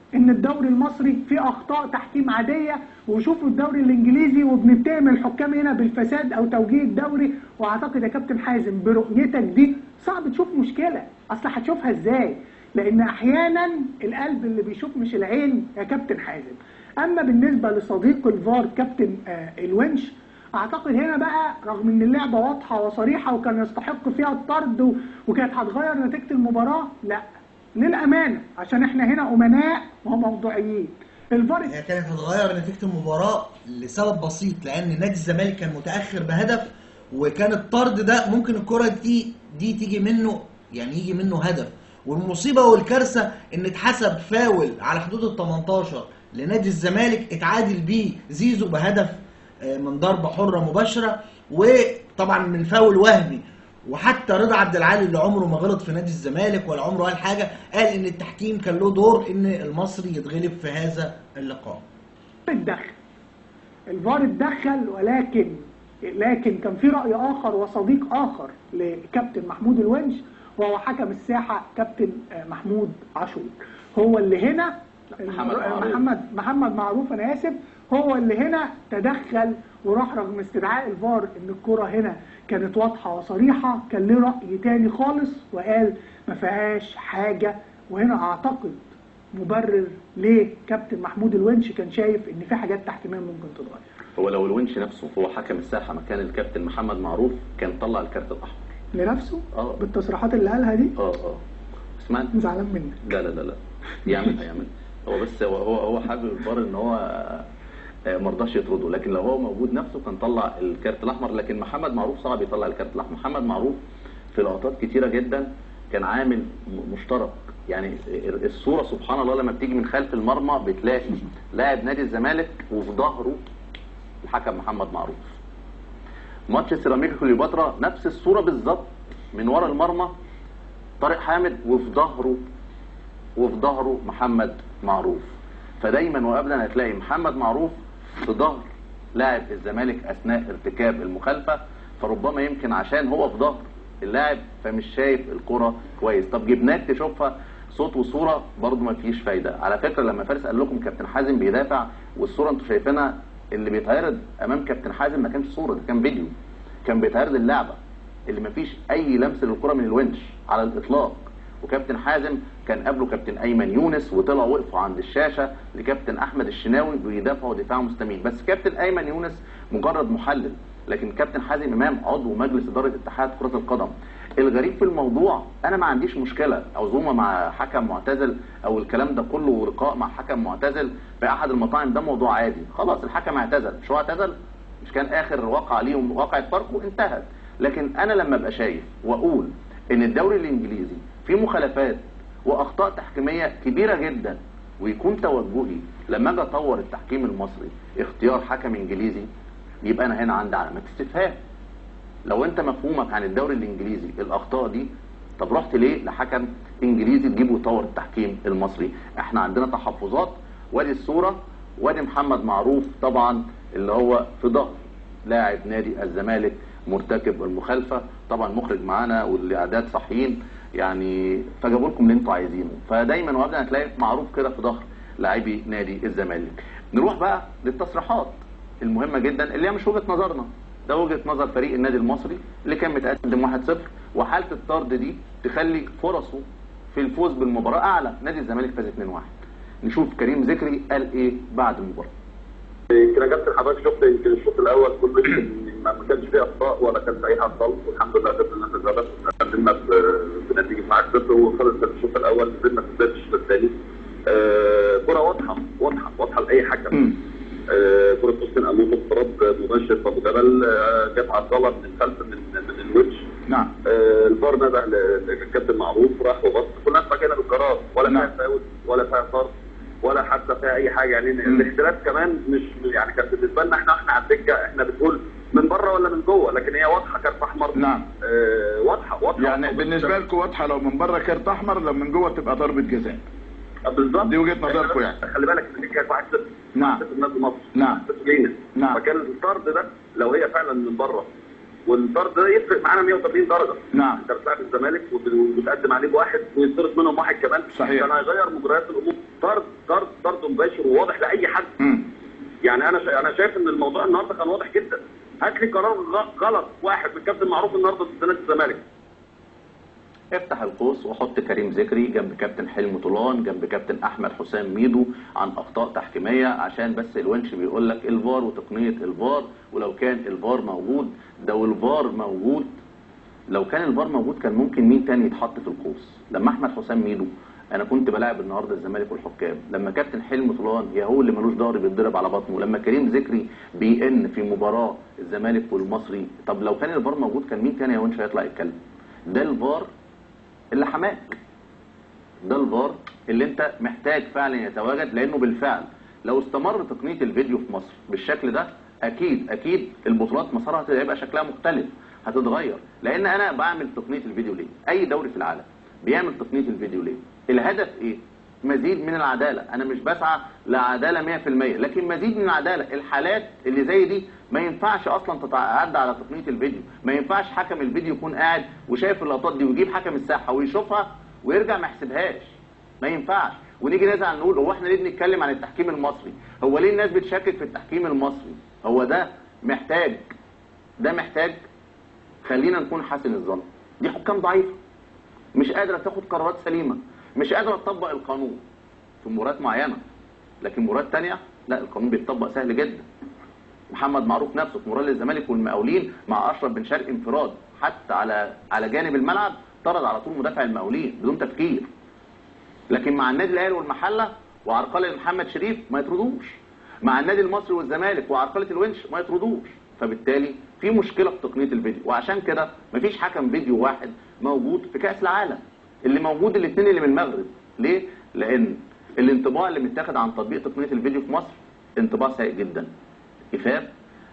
ان الدوري المصري فيه اخطاء تحكيم عاديه وشوفوا الدوري الانجليزي وبنتهم الحكام هنا بالفساد او توجيه الدوري واعتقد يا كابتن حازم برؤيتك دي صعب تشوف مشكله اصل هتشوفها ازاي لان احيانا القلب اللي بيشوف مش العين يا كابتن حازم اما بالنسبه لصديق الفار كابتن آه الونش اعتقد هنا بقى رغم ان اللعبه واضحه وصريحه وكان يستحق فيها الطرد و- وكانت هتغير نتيجه المباراه لا للامانه عشان احنا هنا امناء وموضوعيين الفار هي كانت هتغير نتيجة المباراة لسبب بسيط لأن نادي الزمالك كان متأخر بهدف وكان الطرد ده ممكن الكرة دي دي تيجي منه يعني يجي منه هدف والمصيبة والكارثة إن اتحسب فاول على حدود ال 18 لنادي الزمالك اتعادل بيه زيزو بهدف آه، من ضربة حرة مباشرة وطبعا من فاول وهمي وحتى رضا عبد العالي اللي عمره ما غلط في نادي الزمالك ولا عمره قال حاجه قال ان التحكيم كان له دور ان المصري يتغلب في هذا اللقاء اتدخل الفار اتدخل ولكن لكن كان في رأي آخر وصديق آخر لكابتن محمود الونش وهو حكم الساحة كابتن آه، محمود عاشور هو اللي هنا محمد آه، معروف. محمد محمد معروف انا اسف هو اللي هنا تدخل وراح رغم استدعاء الفار ان الكرة هنا كانت واضحة وصريحة كان له رأي تاني خالص وقال ما فيهاش حاجة وهنا اعتقد مبرر ليه كابتن محمود الونش كان شايف ان في حاجات تحتمال ممكن تتغير هو لو الونش نفسه هو حكم الساحه مكان الكابتن محمد معروف كان طلع الكارت الاحمر لنفسه اه بالتصريحات اللي قالها دي اه اه اسمعني زعلان منك لا لا لا لا يعمل هيعمل هو بس هو هو هو حابب الفار ان هو آه، ما رضاش يطرده لكن لو هو موجود نفسه كان طلع الكارت الاحمر لكن محمد معروف صعب يطلع الكارت الاحمر محمد معروف في لقطات كتيره جدا كان عامل م- مشترك يعني ال- الصوره سبحان الله لما بتيجي من خلف المرمى بتلاقي لاعب نادي الزمالك وفي ظهره الحكم محمد معروف ماتش سيراميكا كليوباترا نفس الصوره بالظبط من ورا المرمى طارق حامد وفي ظهره وفي ظهره محمد معروف فدايما وابدا هتلاقي محمد معروف في ظهر لاعب الزمالك اثناء ارتكاب المخالفه فربما يمكن عشان هو في ظهر اللاعب فمش شايف الكره كويس طب جبناك تشوفها صوت وصوره برضه ما فيش فايده على فكره لما فارس قال لكم كابتن حازم بيدافع والصوره انتوا شايفينها اللي بيتعرض امام كابتن حازم ما كانش صوره ده كان فيديو كان بيتعرض اللعبه اللي ما فيش اي لمس للكره من الونش على الاطلاق وكابتن حازم كان قبله كابتن ايمن يونس وطلعوا وقفوا عند الشاشه لكابتن احمد الشناوي بيدافعوا دفاع مستميت بس كابتن ايمن يونس مجرد محلل لكن كابتن حازم امام عضو مجلس اداره اتحاد كره القدم الغريب في الموضوع انا ما عنديش مشكله عزومه مع حكم معتزل او الكلام ده كله ولقاء مع حكم معتزل في احد المطاعم ده موضوع عادي خلاص الحكم اعتزل مش هو اعتزل مش كان اخر واقعه ليهم واقعه فاركو انتهت لكن انا لما ابقى شايف واقول ان الدوري الانجليزي فيه مخالفات واخطاء تحكيميه كبيره جدا ويكون توجهي لما اجي اطور التحكيم المصري اختيار حكم انجليزي يبقى انا هنا عندي علامات استفهام لو انت مفهومك عن الدوري الانجليزي الاخطاء دي طب رحت ليه لحكم انجليزي تجيبه يطور التحكيم المصري احنا عندنا تحفظات وادي الصوره وادي محمد معروف طبعا اللي هو في ظهر لاعب نادي الزمالك مرتكب المخالفه طبعا مخرج معانا والاعداد صحيين يعني فجابوا لكم اللي انتوا عايزينه فدايما وابدا هتلاقي معروف كده في ظهر لاعبي نادي الزمالك نروح بقى للتصريحات المهمه جدا اللي هي مش وجهه نظرنا ده وجهه نظر فريق النادي المصري اللي كان متقدم 1-0 وحاله الطرد دي تخلي فرصه في الفوز بالمباراه اعلى نادي الزمالك فاز 2-1 نشوف كريم ذكري قال ايه بعد المباراه يمكن يا كابتن حضرتك شفت يمكن الشوط الاول كله يمكن ما ما كانش فيه اخطاء ولا كان في اي حد غلط والحمد لله قدرنا نتغلب قدمنا ب- بنتيجه 1-0 وخلص الشوط الاول نزلنا في بدايه الشوط الثاني آه، كره واضحه واضحه واضحه لاي حكم آه، كره حسين امام اضطراب مباشر في ابو جبل آه، جت عضله من الخلف من من الوش نعم آه، الفار نده ل- للكابتن معروف راح وبص كلنا اتفاجئنا بالقرار ولا فيها فاول ولا فيها طرد ولا حتى فيها اي حاجه يعني الاختلاف كمان مش يعني كان بالنسبه لنا احنا احنا على الدكه احنا بنقول من بره ولا من جوه لكن هي واضحه كارت احمر نعم آه واضحه واضحه يعني بالنسبه لكم واضحه لو من بره كارت احمر لو من جوه تبقى ضربه جزاء بالظبط دي وجهه نظركم يعني خلي بالك ان دي كانت 1 0 نعم النادي مصر نعم لينا نعم فكان الطرد ده لو هي فعلا من بره والطرد ده يفرق معانا 180 درجه نعم انت بتلعب الزمالك وب- وبتقدم عليه بواحد ويطرد منهم واحد كمان صحيح. كان هيغير مجريات الامور طرد طرد طرد مباشر وواضح لاي حد مم. يعني انا شا... انا شايف ان الموضوع النهارده كان واضح جدا هات لي قرار غ- غلط واحد من كابتن معروف النهارده ضد نادي الزمالك افتح القوس وحط كريم ذكري جنب كابتن حلمي طولان جنب كابتن احمد حسام ميدو عن اخطاء تحكيميه عشان بس الونش بيقول لك الفار وتقنيه الفار ولو كان الفار موجود ده والفار موجود لو كان الفار موجود كان ممكن مين تاني يتحط في القوس لما احمد حسام ميدو انا كنت بلاعب النهارده الزمالك والحكام لما كابتن حلمي طولان يا هو اللي ملوش ظهر بيتضرب على بطنه لما كريم ذكري بيئن في مباراه الزمالك والمصري طب لو كان الفار موجود كان مين تاني يا ونش هيطلع يتكلم ده الفار اللي حماك ده الفار اللي انت محتاج فعلا يتواجد لانه بالفعل لو استمر تقنيه الفيديو في مصر بالشكل ده اكيد اكيد البطولات مسارها هيبقى شكلها مختلف هتتغير لان انا بعمل تقنيه الفيديو ليه اي دوري في العالم بيعمل تقنيه الفيديو ليه الهدف ايه مزيد من العداله انا مش بسعى لعداله 100% لكن مزيد من العداله الحالات اللي زي دي ما ينفعش اصلا تتعدى على تقنيه الفيديو ما ينفعش حكم الفيديو يكون قاعد وشايف اللقطات دي ويجيب حكم الساحه ويشوفها ويرجع ما يحسبهاش ما ينفعش ونيجي نزعل نقول هو احنا ليه بنتكلم عن التحكيم المصري هو ليه الناس بتشكك في التحكيم المصري هو ده محتاج ده محتاج خلينا نكون حسن الظن دي حكام ضعيفه مش قادره تاخد قرارات سليمه مش قادره تطبق القانون في مباريات معينه لكن مباريات تانية لا القانون بيتطبق سهل جدا محمد معروف نفسه في مباراه للزمالك والمقاولين مع اشرف بن شرقي انفراد حتى على على جانب الملعب طرد على طول مدافع المقاولين بدون تفكير لكن مع النادي الاهلي والمحله وعرقله محمد شريف ما يطردوش مع النادي المصري والزمالك وعرقله الونش ما يطردوش فبالتالي في مشكله في تقنيه الفيديو وعشان كده مفيش حكم فيديو واحد موجود في كاس العالم اللي موجود الاثنين اللي من المغرب ليه لان الانطباع اللي متاخد عن تطبيق تقنيه الفيديو في مصر انطباع سيء جدا إفاب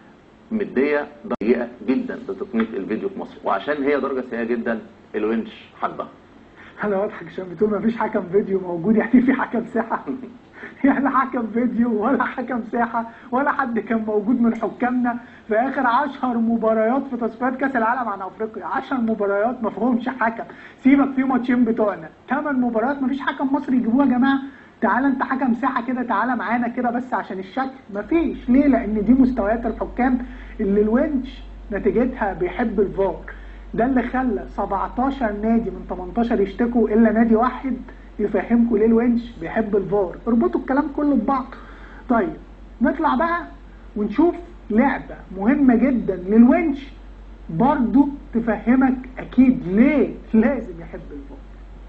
مدية ضيقة جدا لتقنية الفيديو في مصر وعشان هي درجة سيئة جدا الونش حبها انا واضحك عشان بتقول ما فيش حكم فيديو موجود يعني في حكم ساحه يعني لا حكم فيديو ولا حكم ساحه ولا حد كان موجود من حكامنا في اخر 10 مباريات في تصفيات كاس العالم عن افريقيا 10 مباريات ما فيهمش حكم سيبك في ماتشين بتوعنا 8 مباريات ما فيش حكم مصري يجيبوها يا جماعه تعالى انت حكم ساحه كده تعالى معانا كده بس عشان الشكل مفيش ليه لان دي مستويات الحكام اللي الونش نتيجتها بيحب الفار ده اللي خلى 17 نادي من 18 يشتكوا الا نادي واحد يفهمكم ليه الونش بيحب الفار اربطوا الكلام كله ببعض طيب نطلع بقى ونشوف لعبة مهمة جدا للونش برضو تفهمك اكيد ليه لازم يحب الفار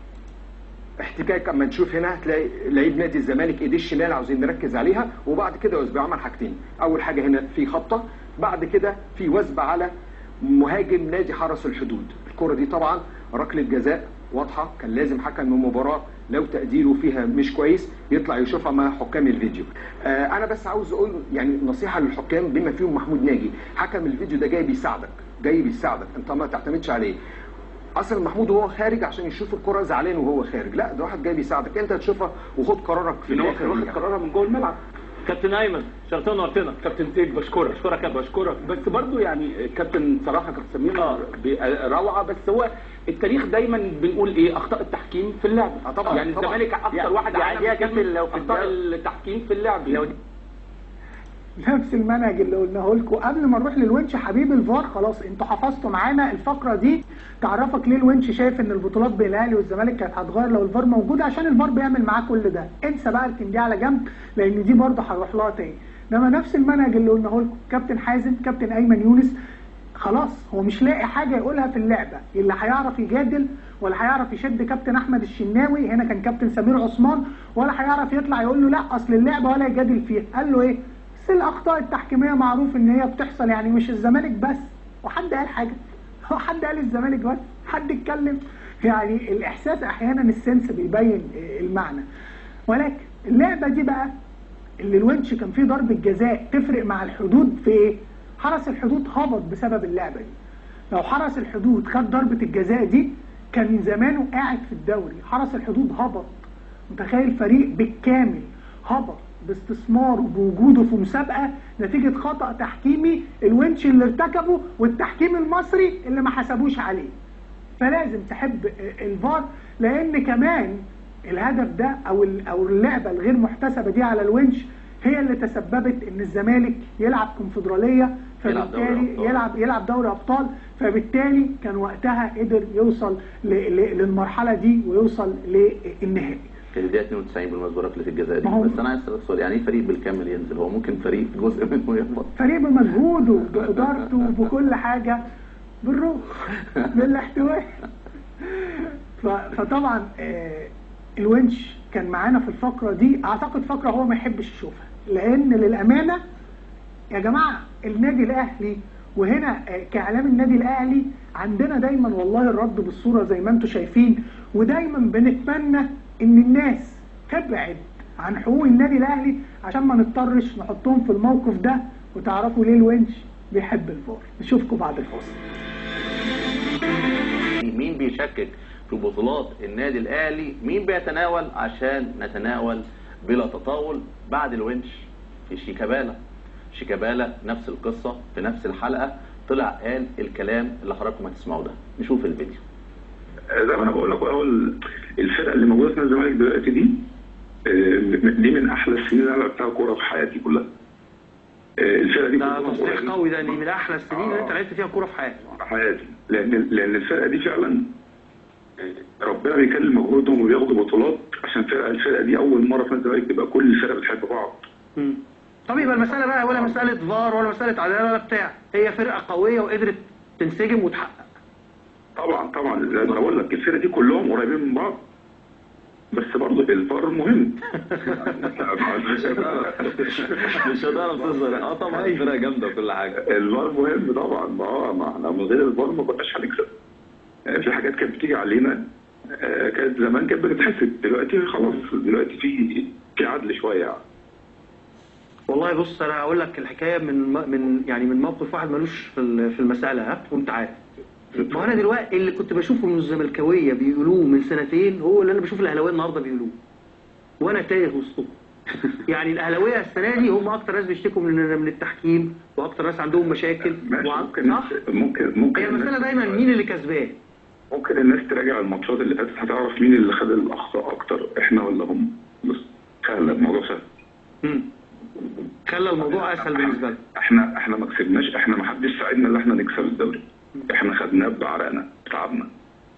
احتكاك اما نشوف هنا هتلاقي لعيب نادي الزمالك ايديه الشمال عاوزين نركز عليها وبعد كده وثبه عمل حاجتين اول حاجه هنا في خبطه بعد كده في وثبه على مهاجم نادي حرس الحدود الكره دي طبعا ركله جزاء واضحه كان لازم حكم المباراه لو تقديره فيها مش كويس يطلع يشوفها مع حكام الفيديو آه انا بس عاوز اقول يعني نصيحه للحكام بما فيهم محمود ناجي حكم الفيديو ده جاي بيساعدك جاي بيساعدك انت ما تعتمدش عليه اصلا محمود وهو خارج عشان يشوف الكره زعلان وهو خارج لا ده واحد جاي بيساعدك انت تشوفها وخد قرارك في من الاخر واخد يعني. قرارها من جوه الملعب كابتن ايمن شرطنا ورطنا كابتن سيد بشكرك بشكرك يا بشكرك بس برضو يعني كابتن صراحه كابتن سمير بي- روعه بس هو التاريخ دايما بنقول ايه اخطاء التحكيم في اللعب آه طبعاً، يعني طبعاً. الزمالك اكتر يعني- واحد يعني عانى يا من كابتن كلمة لو في اخطاء الدوري- التحكيم في اللعب لو نفس المنهج اللي قلناه لكم قبل ما نروح للونش حبيب الفار خلاص انتوا حفظتوا معانا الفقره دي تعرفك ليه الونش شايف ان البطولات بين الاهلي والزمالك كانت هتغير لو الفار موجود عشان الفار بيعمل معاه كل ده انسى بقى اركن دي على جنب لان دي برضه هنروح لها تاني انما نفس المنهج اللي قلناه لكم كابتن حازم كابتن ايمن يونس خلاص هو مش لاقي حاجه يقولها في اللعبه اللي هيعرف يجادل ولا هيعرف يشد كابتن احمد الشناوي هنا كان كابتن سمير عثمان ولا هيعرف يطلع يقول له لا اصل اللعبه ولا يجادل فيها قال له ايه بس الاخطاء التحكيميه معروف ان هي بتحصل يعني مش الزمالك بس وحد قال حاجه هو حد قال الزمالك بس حد اتكلم يعني الاحساس احيانا السنس بيبين المعنى ولكن اللعبه دي بقى اللي الونش كان فيه ضربه جزاء تفرق مع الحدود في ايه حرس الحدود هبط بسبب اللعبه دي لو حرس الحدود خد ضربه الجزاء دي كان زمانه قاعد في الدوري حرس الحدود هبط متخيل فريق بالكامل هبط باستثماره بوجوده في مسابقه نتيجه خطا تحكيمي الونش اللي ارتكبه والتحكيم المصري اللي ما حسبوش عليه فلازم تحب الفار لان كمان الهدف ده او ال- او اللعبه الغير محتسبه دي على الونش هي اللي تسببت ان الزمالك يلعب كونفدراليه يلعب دوري فبالتالي أبطال. يلعب يلعب دوري ابطال فبالتالي كان وقتها قدر يوصل ل- ل- للمرحله دي ويوصل للنهائي في الدقيقه 92 بالمناسبه ركله الجزاء دي ما هو- بس انا عايز اسالك سؤال يعني ايه فريق بالكامل ينزل هو ممكن فريق جزء منه يهبط فريق بمجهوده بادارته بكل حاجه بالروح بالاحتواء ف- فطبعا آه، الونش كان معانا في الفقره دي اعتقد فقره هو ما يحبش يشوفها لان للامانه يا جماعه النادي الاهلي وهنا آه، كاعلام النادي الاهلي عندنا دايما والله الرد بالصوره زي ما انتم شايفين ودايما بنتمنى ان الناس تبعد عن حقوق النادي الاهلي عشان ما نضطرش نحطهم في الموقف ده وتعرفوا ليه الونش بيحب الفار نشوفكم بعد الفاصل مين بيشكك في بطولات النادي الاهلي مين بيتناول عشان نتناول بلا تطاول بعد الونش في شيكابالا شيكابالا نفس القصه في نفس الحلقه طلع قال الكلام اللي حضراتكم هتسمعوه ده نشوف الفيديو زي ما انا بقول لك هو ال- الفرقه اللي موجوده في نادي الزمالك دلوقتي دي آه، دي من احلى السنين اللي انا لعبتها كوره في حياتي كلها آه، الفرقه دي ده كلهم تصريح قريبين قوي ده دي من احلى السنين اللي انت لعبت فيها كوره في حياتك في حياتي لان لان الفرقه دي فعلا آه، ربنا بيكلم مجهودهم وبياخدوا بطولات عشان فرقه الفرقه دي اول مره في نادي الزمالك تبقى كل الفرقه بتحب بعض طب يبقى المساله بقى ولا مساله فار ولا مساله عداله ولا بتاع هي فرقه قويه وقدرت تنسجم وتحقق طبعا طبعا زي ما بقول لك الفرقه دي كلهم قريبين من بعض بس برضه الفار مهم مش هتعرف تظهر اه طبعا الفرقه جامده وكل حاجه الفار مهم طبعا ما هو ما احنا من غير الفار ما كناش هنكسب آه، في حاجات كانت بتيجي علينا آه، كانت زمان كانت بتتحسب دلوقتي خلاص دلوقتي في في عدل شويه يعني والله بص انا هقول لك الحكايه من من يعني من موقف واحد ملوش في ال- في المساله ها وانت عارف ما هو انا دلوقتي اللي كنت بشوفه من الزملكاويه بيقولوه من سنتين هو اللي انا بشوف الاهلاويه النهارده بيقولوه وانا تايه وسطهم يعني الاهلاويه السنه دي هم اكتر ناس بيشتكوا من من التحكيم واكتر ناس عندهم مشاكل وع- ممكن صح ممكن ممكن هي المساله دايما مين اللي كسبان ممكن الناس تراجع الماتشات اللي فاتت هتعرف مين اللي خد الاخطاء اكتر احنا ولا هم بس سهل الموضوع سهل خلى الموضوع اسهل بالنسبه لنا احنا احنا ما كسبناش احنا ما حدش ساعدنا ان احنا نكسب الدوري احنا خدناه بعرقنا تعبنا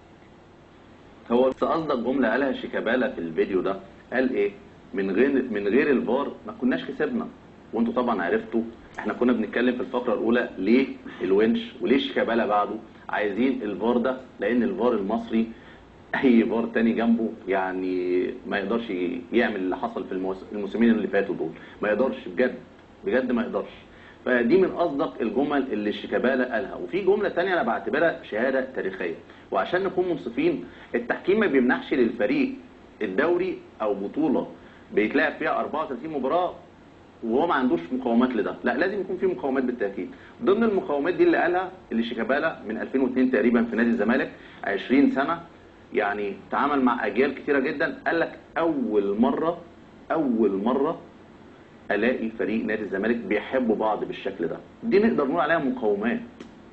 هو بس قصدك جمله قالها شيكابالا في الفيديو ده قال ايه من غير من غير الفار ما كناش كسبنا وانتوا طبعا عرفتوا احنا كنا بنتكلم في الفقره الاولى ليه الونش وليه شيكابالا بعده عايزين الفار ده لان الفار المصري اي فار تاني جنبه يعني ما يقدرش يعمل اللي حصل في الموس- الموسمين اللي فاتوا دول ما يقدرش بجد بجد ما يقدرش فدي من اصدق الجمل اللي شيكابالا قالها وفي جمله تانية انا بعتبرها شهاده تاريخيه وعشان نكون منصفين التحكيم ما بيمنحش للفريق الدوري او بطوله بيتلعب فيها 34 مباراه وهو ما عندوش مقاومات لده لا لازم يكون في مقاومات بالتاكيد ضمن المقاومات دي اللي قالها اللي شيكابالا من 2002 تقريبا في نادي الزمالك 20 سنه يعني تعامل مع اجيال كتيره جدا قال لك اول مره اول مره الاقي فريق نادي الزمالك بيحبوا بعض بالشكل ده دي نقدر نقول عليها مقاومات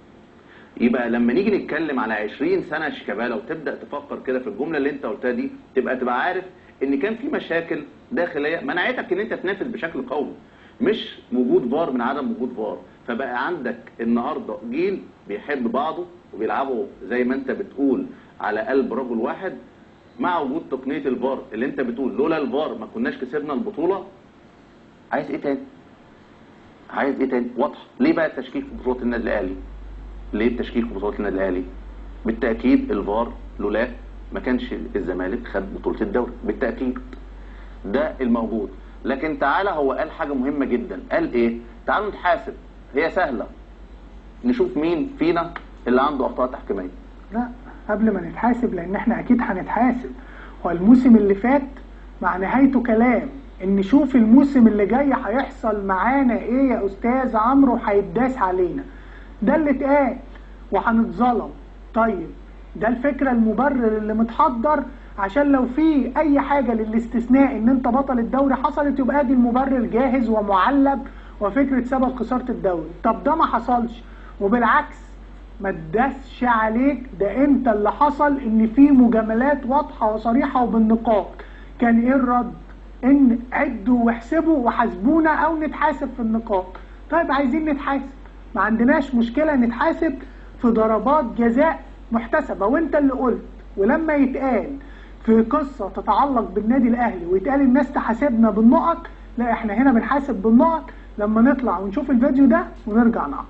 يبقى لما نيجي نتكلم على 20 سنه شيكابالا وتبدا تفكر كده في الجمله اللي انت قلتها دي تبقى تبقى عارف ان كان في مشاكل داخليه منعتك ان انت تنافس بشكل قوي مش وجود فار من عدم وجود فار فبقى عندك النهارده جيل بيحب بعضه وبيلعبوا زي ما انت بتقول على قلب رجل واحد مع وجود تقنيه الفار اللي انت بتقول لولا الفار ما كناش كسبنا البطوله عايز ايه تاني؟ عايز ايه تاني؟ واضح ليه بقى التشكيك في بطوله النادي الاهلي؟ ليه التشكيك في بطوله النادي الاهلي؟ بالتاكيد الفار لولاه ما كانش الزمالك خد بطوله الدوري بالتاكيد ده الموجود لكن تعالى هو قال حاجه مهمه جدا قال ايه؟ تعالوا نتحاسب هي سهله نشوف مين فينا اللي عنده اخطاء تحكيميه لا قبل ما نتحاسب لان احنا اكيد هنتحاسب هو الموسم اللي فات مع نهايته كلام ان شوف الموسم اللي جاي هيحصل معانا ايه يا استاذ عمرو هيتداس علينا ده اللي اتقال وهنتظلم طيب ده الفكره المبرر اللي متحضر عشان لو في اي حاجه للاستثناء ان انت بطل الدوري حصلت يبقى ادي المبرر جاهز ومعلب وفكره سبب خساره الدوري طب ده ما حصلش وبالعكس ما تدسش عليك ده انت اللي حصل ان في مجاملات واضحه وصريحه وبالنقاط كان ايه الرد ان عدوا واحسبوا وحاسبونا او نتحاسب في النقاط طيب عايزين نتحاسب ما عندناش مشكله نتحاسب في ضربات جزاء محتسبه وانت اللي قلت ولما يتقال في قصه تتعلق بالنادي الاهلي ويتقال الناس تحاسبنا بالنقط لا احنا هنا بنحاسب بالنقط لما نطلع ونشوف الفيديو ده ونرجع نعقب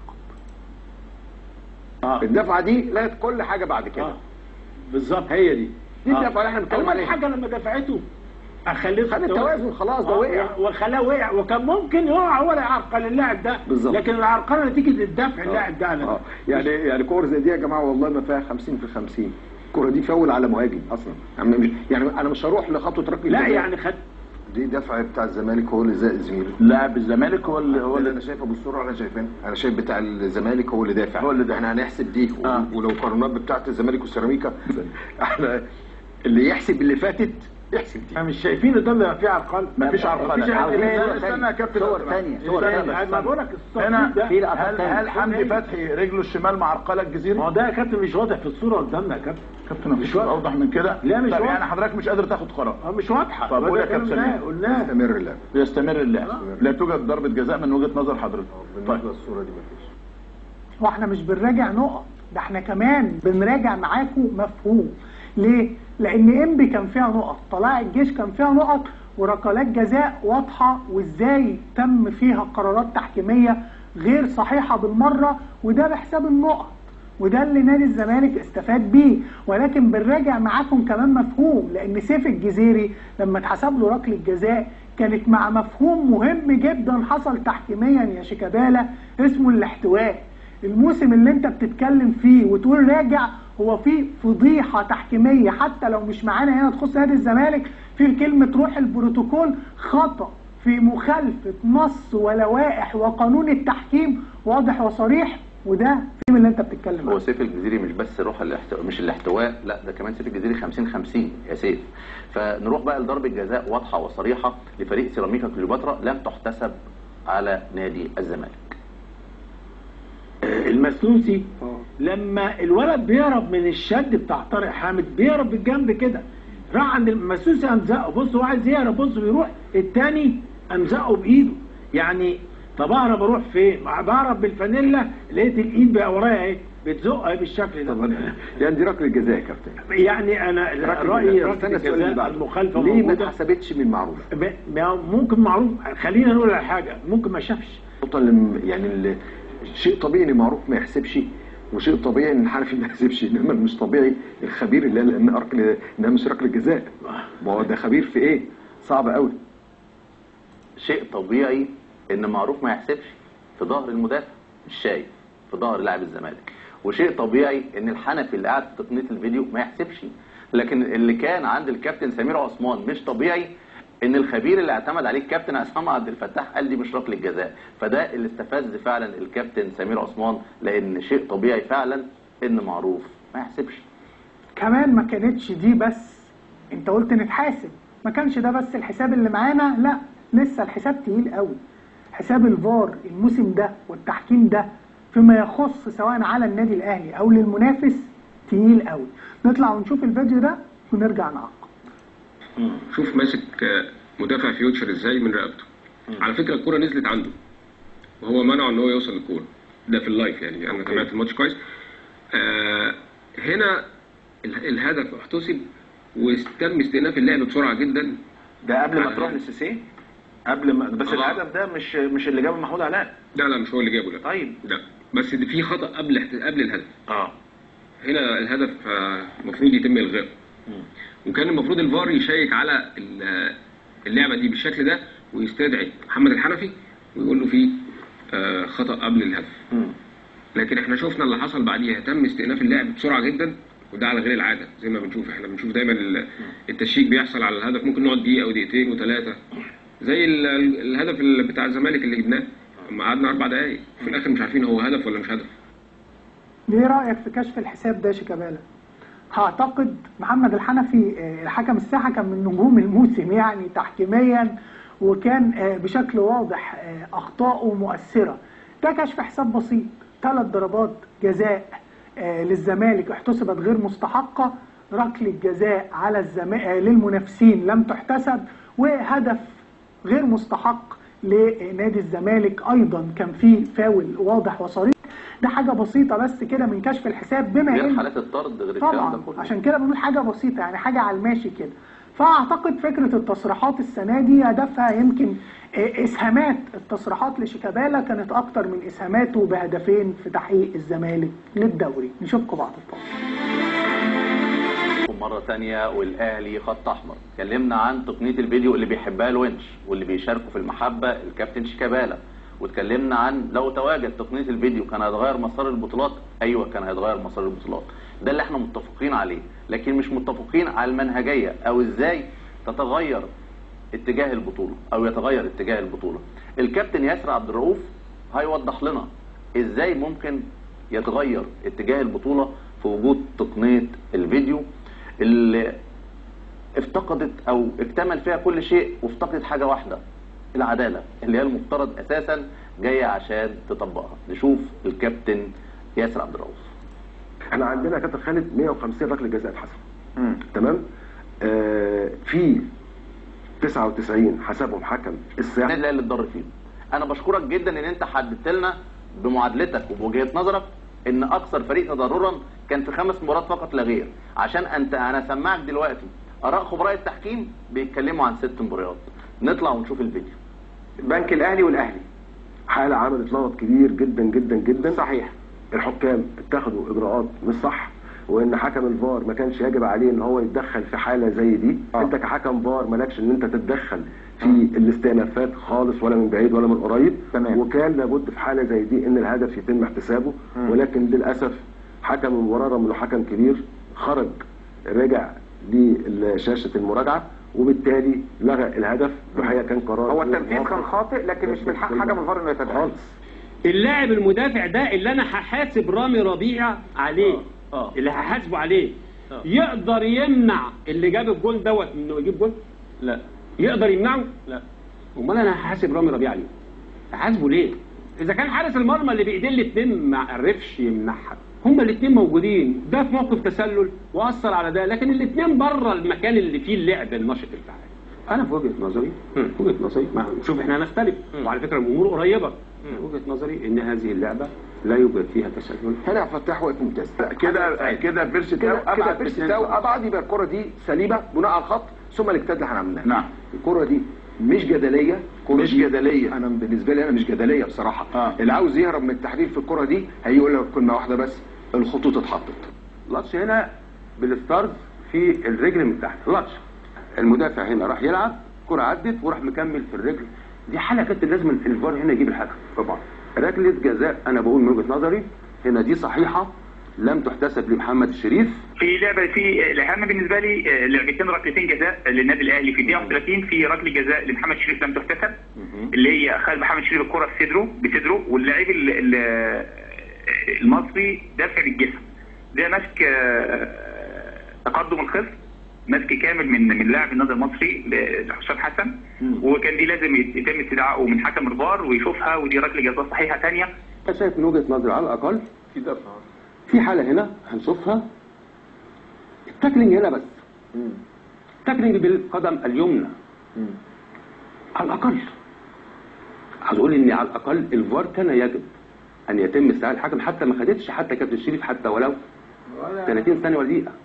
آه. الدفعه دي لغت كل حاجه بعد كده آه. بالظبط هي دي دي الدفعه اللي احنا بنتكلم اول عليها حاجه لما دفعته اخليه خد التوازن خلاص ده وقع. وخلاه وقع وكان ممكن يقع ولا يعرقل اللاعب ده بالظبط. لكن العرقله نتيجه الدفع اللاعب ده اه يعني يعني كور زي دي يا جماعه والله ما فيها 50 في 50 الكوره دي فاول على مهاجم اصلا يعني مش يعني انا مش هروح لخطوه ركله لا الجزاء. يعني خد دي دفعه بتاع الزمالك هو اللي زائد زميله لاعب الزمالك هو اللي هو اللي انا شايفه بالصوره انا شايفينها انا شايف بتاع الزمالك هو اللي دافع هو اللي دافع. احنا هنحسب دي و- آه. ولو قارنات بتاعت الزمالك والسيراميكا احنا اللي يحسب اللي فاتت يحسب دي احنا مش شايفين قدامنا في عرقله مفيش عرقله مفيش عرقله صور استنى يا كابتن صور ثانيه صور ثانيه ما بقول لك هنا ده هل هل حمدي فتحي رجله الشمال معرقله الجزيري؟ ما هو ده يا كابتن مش واضح في الصوره قدامنا يا كابتن كابتن مفيش مش واضح. اوضح من كده لا، مش طب واضح. يعني حضرتك مش قادر تاخد قرار اه مش واضحه طب قول يا ده كابتن قلناه سمير. قلناه استمر اللعب يستمر اللعب لا توجد ضربه جزاء من وجهه نظر حضرتك طيب بالنسبه للصوره دي مفيش واحنا مش بنراجع نقط ده احنا كمان بنراجع معاكم مفهوم ليه؟ لان انبي كان فيها نقط طلائع الجيش كان فيها نقط وركلات جزاء واضحه وازاي تم فيها قرارات تحكيميه غير صحيحه بالمره وده بحساب النقط وده اللي نادي الزمالك استفاد بيه ولكن بنراجع معاكم كمان مفهوم لان سيف الجزيري لما اتحسب له ركله جزاء كانت مع مفهوم مهم جدا حصل تحكيميا يا شيكابالا اسمه الاحتواء الموسم اللي انت بتتكلم فيه وتقول راجع هو في فضيحه تحكيميه حتى لو مش معانا هنا تخص نادي الزمالك في كلمه روح البروتوكول خطا في مخالفه نص ولوائح وقانون التحكيم واضح وصريح وده في من اللي انت بتتكلم هو عنه سيف الجزيري مش بس روح الاحتواء مش الاحتواء لا ده كمان سيف الجزيري 50 50 يا سيف فنروح بقى لضربه جزاء واضحه وصريحه لفريق سيراميكا كليوباترا لم تحتسب على نادي الزمالك المسلوسي لما الولد بيهرب من الشد بتاع طارق حامد بيهرب بالجنب كده راح عند المسلوسي قام زقه بص هو عايز يهرب بص بيروح التاني قام زقه بايده يعني طب اهرب اروح فين؟ بهرب بالفانيلا لقيت الايد بقى ورايا اهي بتزق اهي بالشكل ده يعني دي ركله جزاء يا كابتن يعني انا ركلة رايي جزاء. ركله استنى السؤال اللي الجزاء بعده. المخالفه ليه ما موجوده اتحسبتش من معروف ب- ما- ممكن معروف خلينا نقول على حاجه ممكن ما شافش النقطه اللي م- يعني اللي شيء طبيعي ان معروف ما يحسبش وشيء طبيعي ان الحنفي ما يحسبش انما مش طبيعي الخبير اللي قال ان ركله انها مش ركله جزاء ما هو ده خبير في ايه؟ صعب قوي شيء طبيعي ان معروف ما يحسبش في ظهر المدافع مش شايف في ظهر لاعب الزمالك وشيء طبيعي ان الحنفي اللي قاعد في تقنيه الفيديو ما يحسبش لكن اللي كان عند الكابتن سمير عثمان مش طبيعي ان الخبير اللي اعتمد عليه الكابتن عصام عبد الفتاح قال دي مش ركله جزاء فده اللي استفز فعلا الكابتن سمير عثمان لان شيء طبيعي فعلا ان معروف ما يحسبش كمان ما كانتش دي بس انت قلت نتحاسب ما كانش ده بس الحساب اللي معانا لا لسه الحساب تقيل قوي حساب الفار الموسم ده والتحكيم ده فيما يخص سواء على النادي الاهلي او للمنافس تقيل قوي نطلع ونشوف الفيديو ده ونرجع نعقب شوف ماسك آه، مدافع فيوتشر ازاي من رقبته على فكره الكره نزلت عنده وهو منعه ان هو يوصل للكوره ده في اللايف يعني انا تابعت الماتش كويس آه هنا ال- الهدف احتسب وتم استئناف اللعب بسرعه جدا ده قبل ما تروح للسيسي قبل ما بس الهدف ده مش مش اللي جابه محمود علاء لا لا مش هو اللي جابه لا طيب لا بس دي في خطا قبل احت- قبل الهدف اه هنا الهدف آه، المفروض يتم الغائه وكان المفروض الفار يشيك على ال- اللعبه دي بالشكل ده ويستدعي محمد الحنفي ويقول له في آه، خطا قبل الهدف لكن احنا شفنا اللي حصل بعديها تم استئناف اللعب بسرعه جدا وده على غير العاده زي ما بنشوف احنا بنشوف دايما ال- التشيك بيحصل على الهدف ممكن نقعد دقيقه او دقيقتين وثلاثه زي ال- ال- الهدف اللي بتاع الزمالك اللي جبناه اما قعدنا اربع دقائق في الاخر مش عارفين هو هدف ولا مش هدف ايه رايك في كشف الحساب ده يا شيكابالا اعتقد محمد الحنفي آه، الحكم الساحه كان من نجوم الموسم يعني تحكيميا وكان آه، بشكل واضح آه، اخطائه مؤثره ده كشف حساب بسيط ثلاث ضربات جزاء آه، للزمالك احتسبت غير مستحقه ركله جزاء على الزما... آه، للمنافسين لم تحتسب وهدف غير مستحق لنادي الزمالك ايضا كان فيه فاول واضح وصريح ده حاجه بسيطه بس كده من كشف الحساب بما غير ان حالات الطرد غير الكلام ده طبعا كله عشان كده بنقول حاجه بسيطه يعني حاجه على الماشي كده فاعتقد فكره التصريحات السنه دي هدفها يمكن آه، اسهامات التصريحات لشيكابالا كانت اكتر من اسهاماته بهدفين في تحقيق الزمالك للدوري نشوفكم بعد الفاصل مرة تانية والأهلي خط أحمر اتكلمنا عن تقنية الفيديو اللي بيحبها الونش واللي بيشاركوا في المحبة الكابتن شيكابالا واتكلمنا عن لو تواجد تقنية الفيديو كان هيتغير مسار البطولات أيوة كان هيتغير مسار البطولات ده اللي احنا متفقين عليه لكن مش متفقين على المنهجية أو إزاي تتغير اتجاه البطولة أو يتغير اتجاه البطولة الكابتن ياسر عبد الرؤوف هيوضح لنا إزاي ممكن يتغير اتجاه البطولة في وجود تقنية الفيديو اللي افتقدت او اكتمل فيها كل شيء وافتقدت حاجة واحدة العدالة اللي هي المفترض اساسا جاية عشان تطبقها نشوف الكابتن ياسر عبد الرؤوف احنا عندنا يا كابتن خالد 150 ركله جزاء اتحسب تمام آه في 99 حسبهم حكم الساحه النادي الاهلي اللي اتضر فيه انا بشكرك جدا ان انت حددت لنا بمعادلتك وبوجهه نظرك ان اكثر فريق تضررا كان في خمس مباريات فقط لا غير عشان انت انا سمعك دلوقتي اراء خبراء التحكيم بيتكلموا عن ست مباريات نطلع ونشوف الفيديو بنك الاهلي والاهلي حاله عملت لغط كبير جدا جدا جدا صحيح الحكام اتخذوا اجراءات مش صح وان حكم الفار ما كانش يجب عليه ان هو يتدخل في حاله زي دي آه. انت كحكم فار مالكش ان انت تتدخل في آه. الاستئنافات خالص ولا من بعيد ولا من قريب تمام. وكان لابد في حاله زي دي ان الهدف يتم احتسابه مم. ولكن للاسف حكم المباراه رغم انه حكم كبير خرج رجع لشاشه المراجعه وبالتالي لغى الهدف الحقيقه كان قرار هو التنفيذ كان خاطئ لكن مش من حق حكم الفار انه يتدخل خالص اللاعب المدافع ده اللي انا هحاسب رامي ربيع عليه آه. اللي هحاسبه عليه آه. يقدر يمنع اللي جاب الجول دوت من انه يجيب جول لا يقدر يمنعه لا امال انا هحاسب رامي ربيع عليه هحاسبه ليه اذا كان حارس المرمى اللي بايديه الاثنين ما عرفش يمنعها هما الاثنين موجودين ده في موقف تسلل واثر على ده لكن الاثنين بره المكان اللي فيه اللعب النشط الفعال انا في وجهه نظري في وجهه نظري ما شوف احنا هنختلف وعلى فكره الامور قريبه في وجهه نظري ان هذه اللعبه لا يوجد فيها تسلل هنا فتح وقت ممتاز كده كده بيرسي تاو كده كده ابعد بيرسي اتنين تاو صح. ابعد يبقى الكره دي سليمه بناء على الخط ثم الاجتهاد اللي احنا عملناه نعم. الكره دي مش جدليه الكرة مش دي جدلية. انا بالنسبه لي انا مش جدليه بصراحه آه. اللي عاوز يهرب من التحرير في الكره دي هيقول لك كلمه واحده بس الخطوط اتحطت لاتش هنا بالستارز في الرجل من تحت لاتش المدافع هنا راح يلعب كرة عدت وراح مكمل في الرجل دي حالة كانت لازم الفار هنا يجيب الحكم طبعا ركلة جزاء انا بقول من وجهة نظري هنا دي صحيحة لم تحتسب لمحمد الشريف في لعبه في الاهم بالنسبه لي آه، لعبتين ركلتين جزاء للنادي الاهلي في الدقيقه 31 في ركله جزاء لمحمد شريف لم تحتسب اللي هي خد محمد شريف الكره في صدره بصدره واللاعب ال- ال- المصري دافع بالجسم ده ماسك آه، تقدم الخصم ماسك كامل من من لاعب النادي المصري ل- لحسام حسن وكان دي لازم يتم استدعائه من حكم الفار ويشوفها ودي ركله جزاء صحيحه ثانيه انا شايف من وجهة نظري على الاقل في دفع في حالة هنا هنشوفها التاكلينج هنا بس التاكلينج بالقدم اليمنى على الاقل عاوز اقول ان على الاقل الفار كان يجب ان يتم استدعاء الحكم حتى ما خدتش حتى كابتن شريف حتى ولو 30 ثانيه ولا دقيقه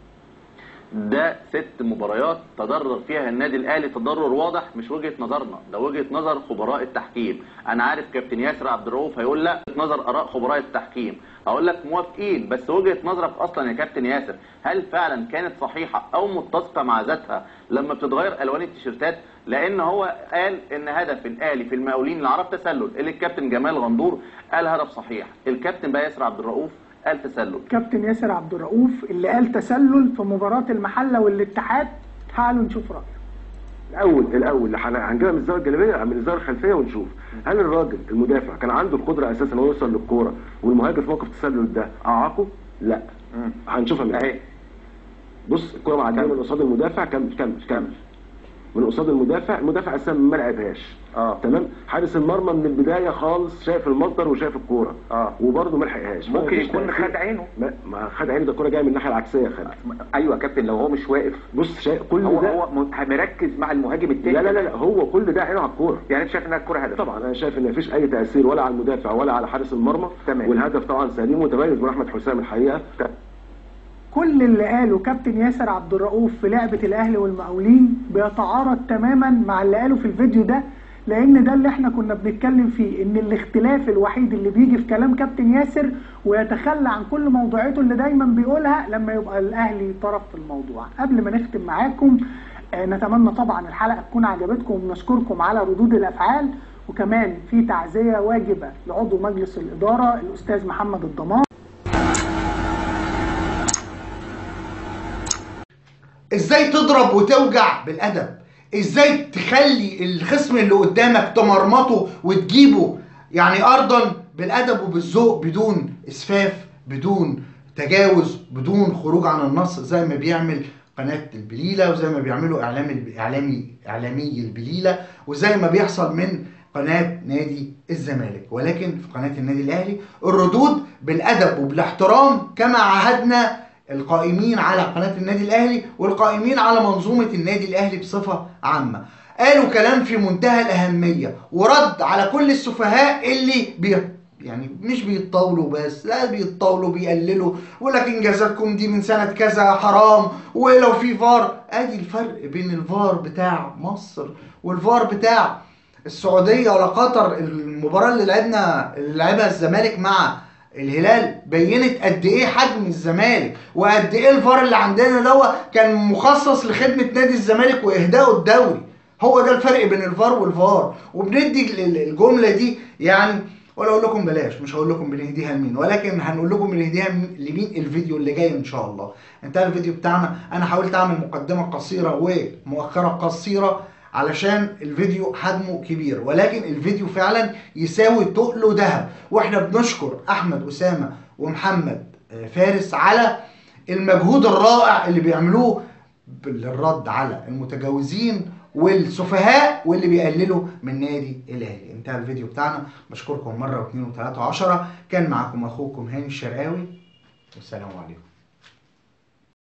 ده ست مباريات تضرر فيها النادي الاهلي تضرر واضح مش وجهه نظرنا ده وجهه نظر خبراء التحكيم انا عارف كابتن ياسر عبد الرؤوف هيقول لا وجهة نظر اراء خبراء التحكيم اقول لك موافقين بس وجهه نظرك اصلا يا كابتن ياسر هل فعلا كانت صحيحه او متسقه مع ذاتها لما بتتغير الوان التيشيرتات لان هو قال ان هدف الاهلي في المقاولين العرب تسلل اللي الكابتن جمال غندور قال هدف صحيح الكابتن بقى ياسر عبد الرؤوف قال تسلل كابتن ياسر عبد الرؤوف اللي قال تسلل في مباراة المحلة والاتحاد تعالوا نشوف رأيه الاول الاول هن- هنجيبها من الزاويه الجانبيه من الزاويه الخلفيه ونشوف هل الراجل المدافع كان عنده القدره اساسا انه يوصل للكوره والمهاجم في موقف التسلل ده اعاقه؟ لا هنشوفها من اهي بص الكره معديه من قصاد المدافع كمل كمل كمل من قصاد المدافع المدافع اساسا ما لعبهاش اه تمام حارس المرمى من البدايه خالص شايف المصدر وشايف الكوره اه وبرده ما لحقهاش ممكن مفيش يكون تأثير. خد عينه. ما, ما خد عينه ده الكوره جايه من الناحيه العكسيه يا خالد ايوه يا كابتن لو هو مش واقف بص شايف كل هو ده هو م- مركز مع المهاجم التاني لا لا لا لا، هو كل ده عينه على الكوره يعني انت شايف انها الكوره هدف طبعا انا شايف ان مفيش اي تاثير ولا على المدافع ولا على حارس المرمى تمام. والهدف طبعا سليم وتميز من احمد حسام الحقيقه كل اللي قاله كابتن ياسر عبد الرؤوف في لعبة الأهلي والمقاولين بيتعارض تماما مع اللي قاله في الفيديو ده لأن ده اللي احنا كنا بنتكلم فيه إن الاختلاف الوحيد اللي بيجي في كلام كابتن ياسر ويتخلى عن كل موضوعاته اللي دايما بيقولها لما يبقى الأهلي طرف في الموضوع قبل ما نختم معاكم آه، نتمنى طبعا الحلقة تكون عجبتكم ونشكركم على ردود الأفعال وكمان في تعزية واجبة لعضو مجلس الإدارة الأستاذ محمد الضمان ازاي تضرب وتوجع بالادب ازاي تخلي الخصم اللي قدامك تمرمطه وتجيبه يعني ارضا بالادب وبالذوق بدون اسفاف بدون تجاوز بدون خروج عن النص زي ما بيعمل قناة البليلة وزي ما بيعملوا اعلام اعلامي اعلامي البليلة وزي ما بيحصل من قناة نادي الزمالك ولكن في قناة النادي الاهلي الردود بالادب وبالاحترام كما عهدنا القائمين على قناة النادي الأهلي والقائمين على منظومة النادي الأهلي بصفة عامة قالوا كلام في منتهى الأهمية ورد على كل السفهاء اللي بي يعني مش بيتطاولوا بس لا بيتطاولوا بيقللوا يقول لك انجازاتكم دي من سنة كذا حرام ولو في فار ادي الفرق بين الفار بتاع مصر والفار بتاع السعودية ولا قطر المباراة اللي لعبنا اللي لعبها الزمالك مع الهلال بينت قد ايه حجم الزمالك وقد ايه الفار اللي عندنا دوت كان مخصص لخدمه نادي الزمالك واهدائه الدوري هو ده الفرق بين الفار والفار وبندي ال- الجمله دي يعني ولا اقول لكم بلاش مش هقول لكم بنهديها لمين ولكن هنقول لكم بنهديها م- لمين الفيديو اللي جاي ان شاء الله انتهى الفيديو بتاعنا انا حاولت اعمل مقدمه قصيره ومؤخره قصيره علشان الفيديو حجمه كبير ولكن الفيديو فعلا يساوي تقله ذهب واحنا بنشكر احمد اسامه ومحمد آه، فارس على المجهود الرائع اللي بيعملوه للرد على المتجاوزين والسفهاء واللي بيقللوا من نادي الاهلي انتهى الفيديو بتاعنا بشكركم مره واثنين وثلاثه وعشرة كان معكم اخوكم هاني الشرقاوي والسلام عليكم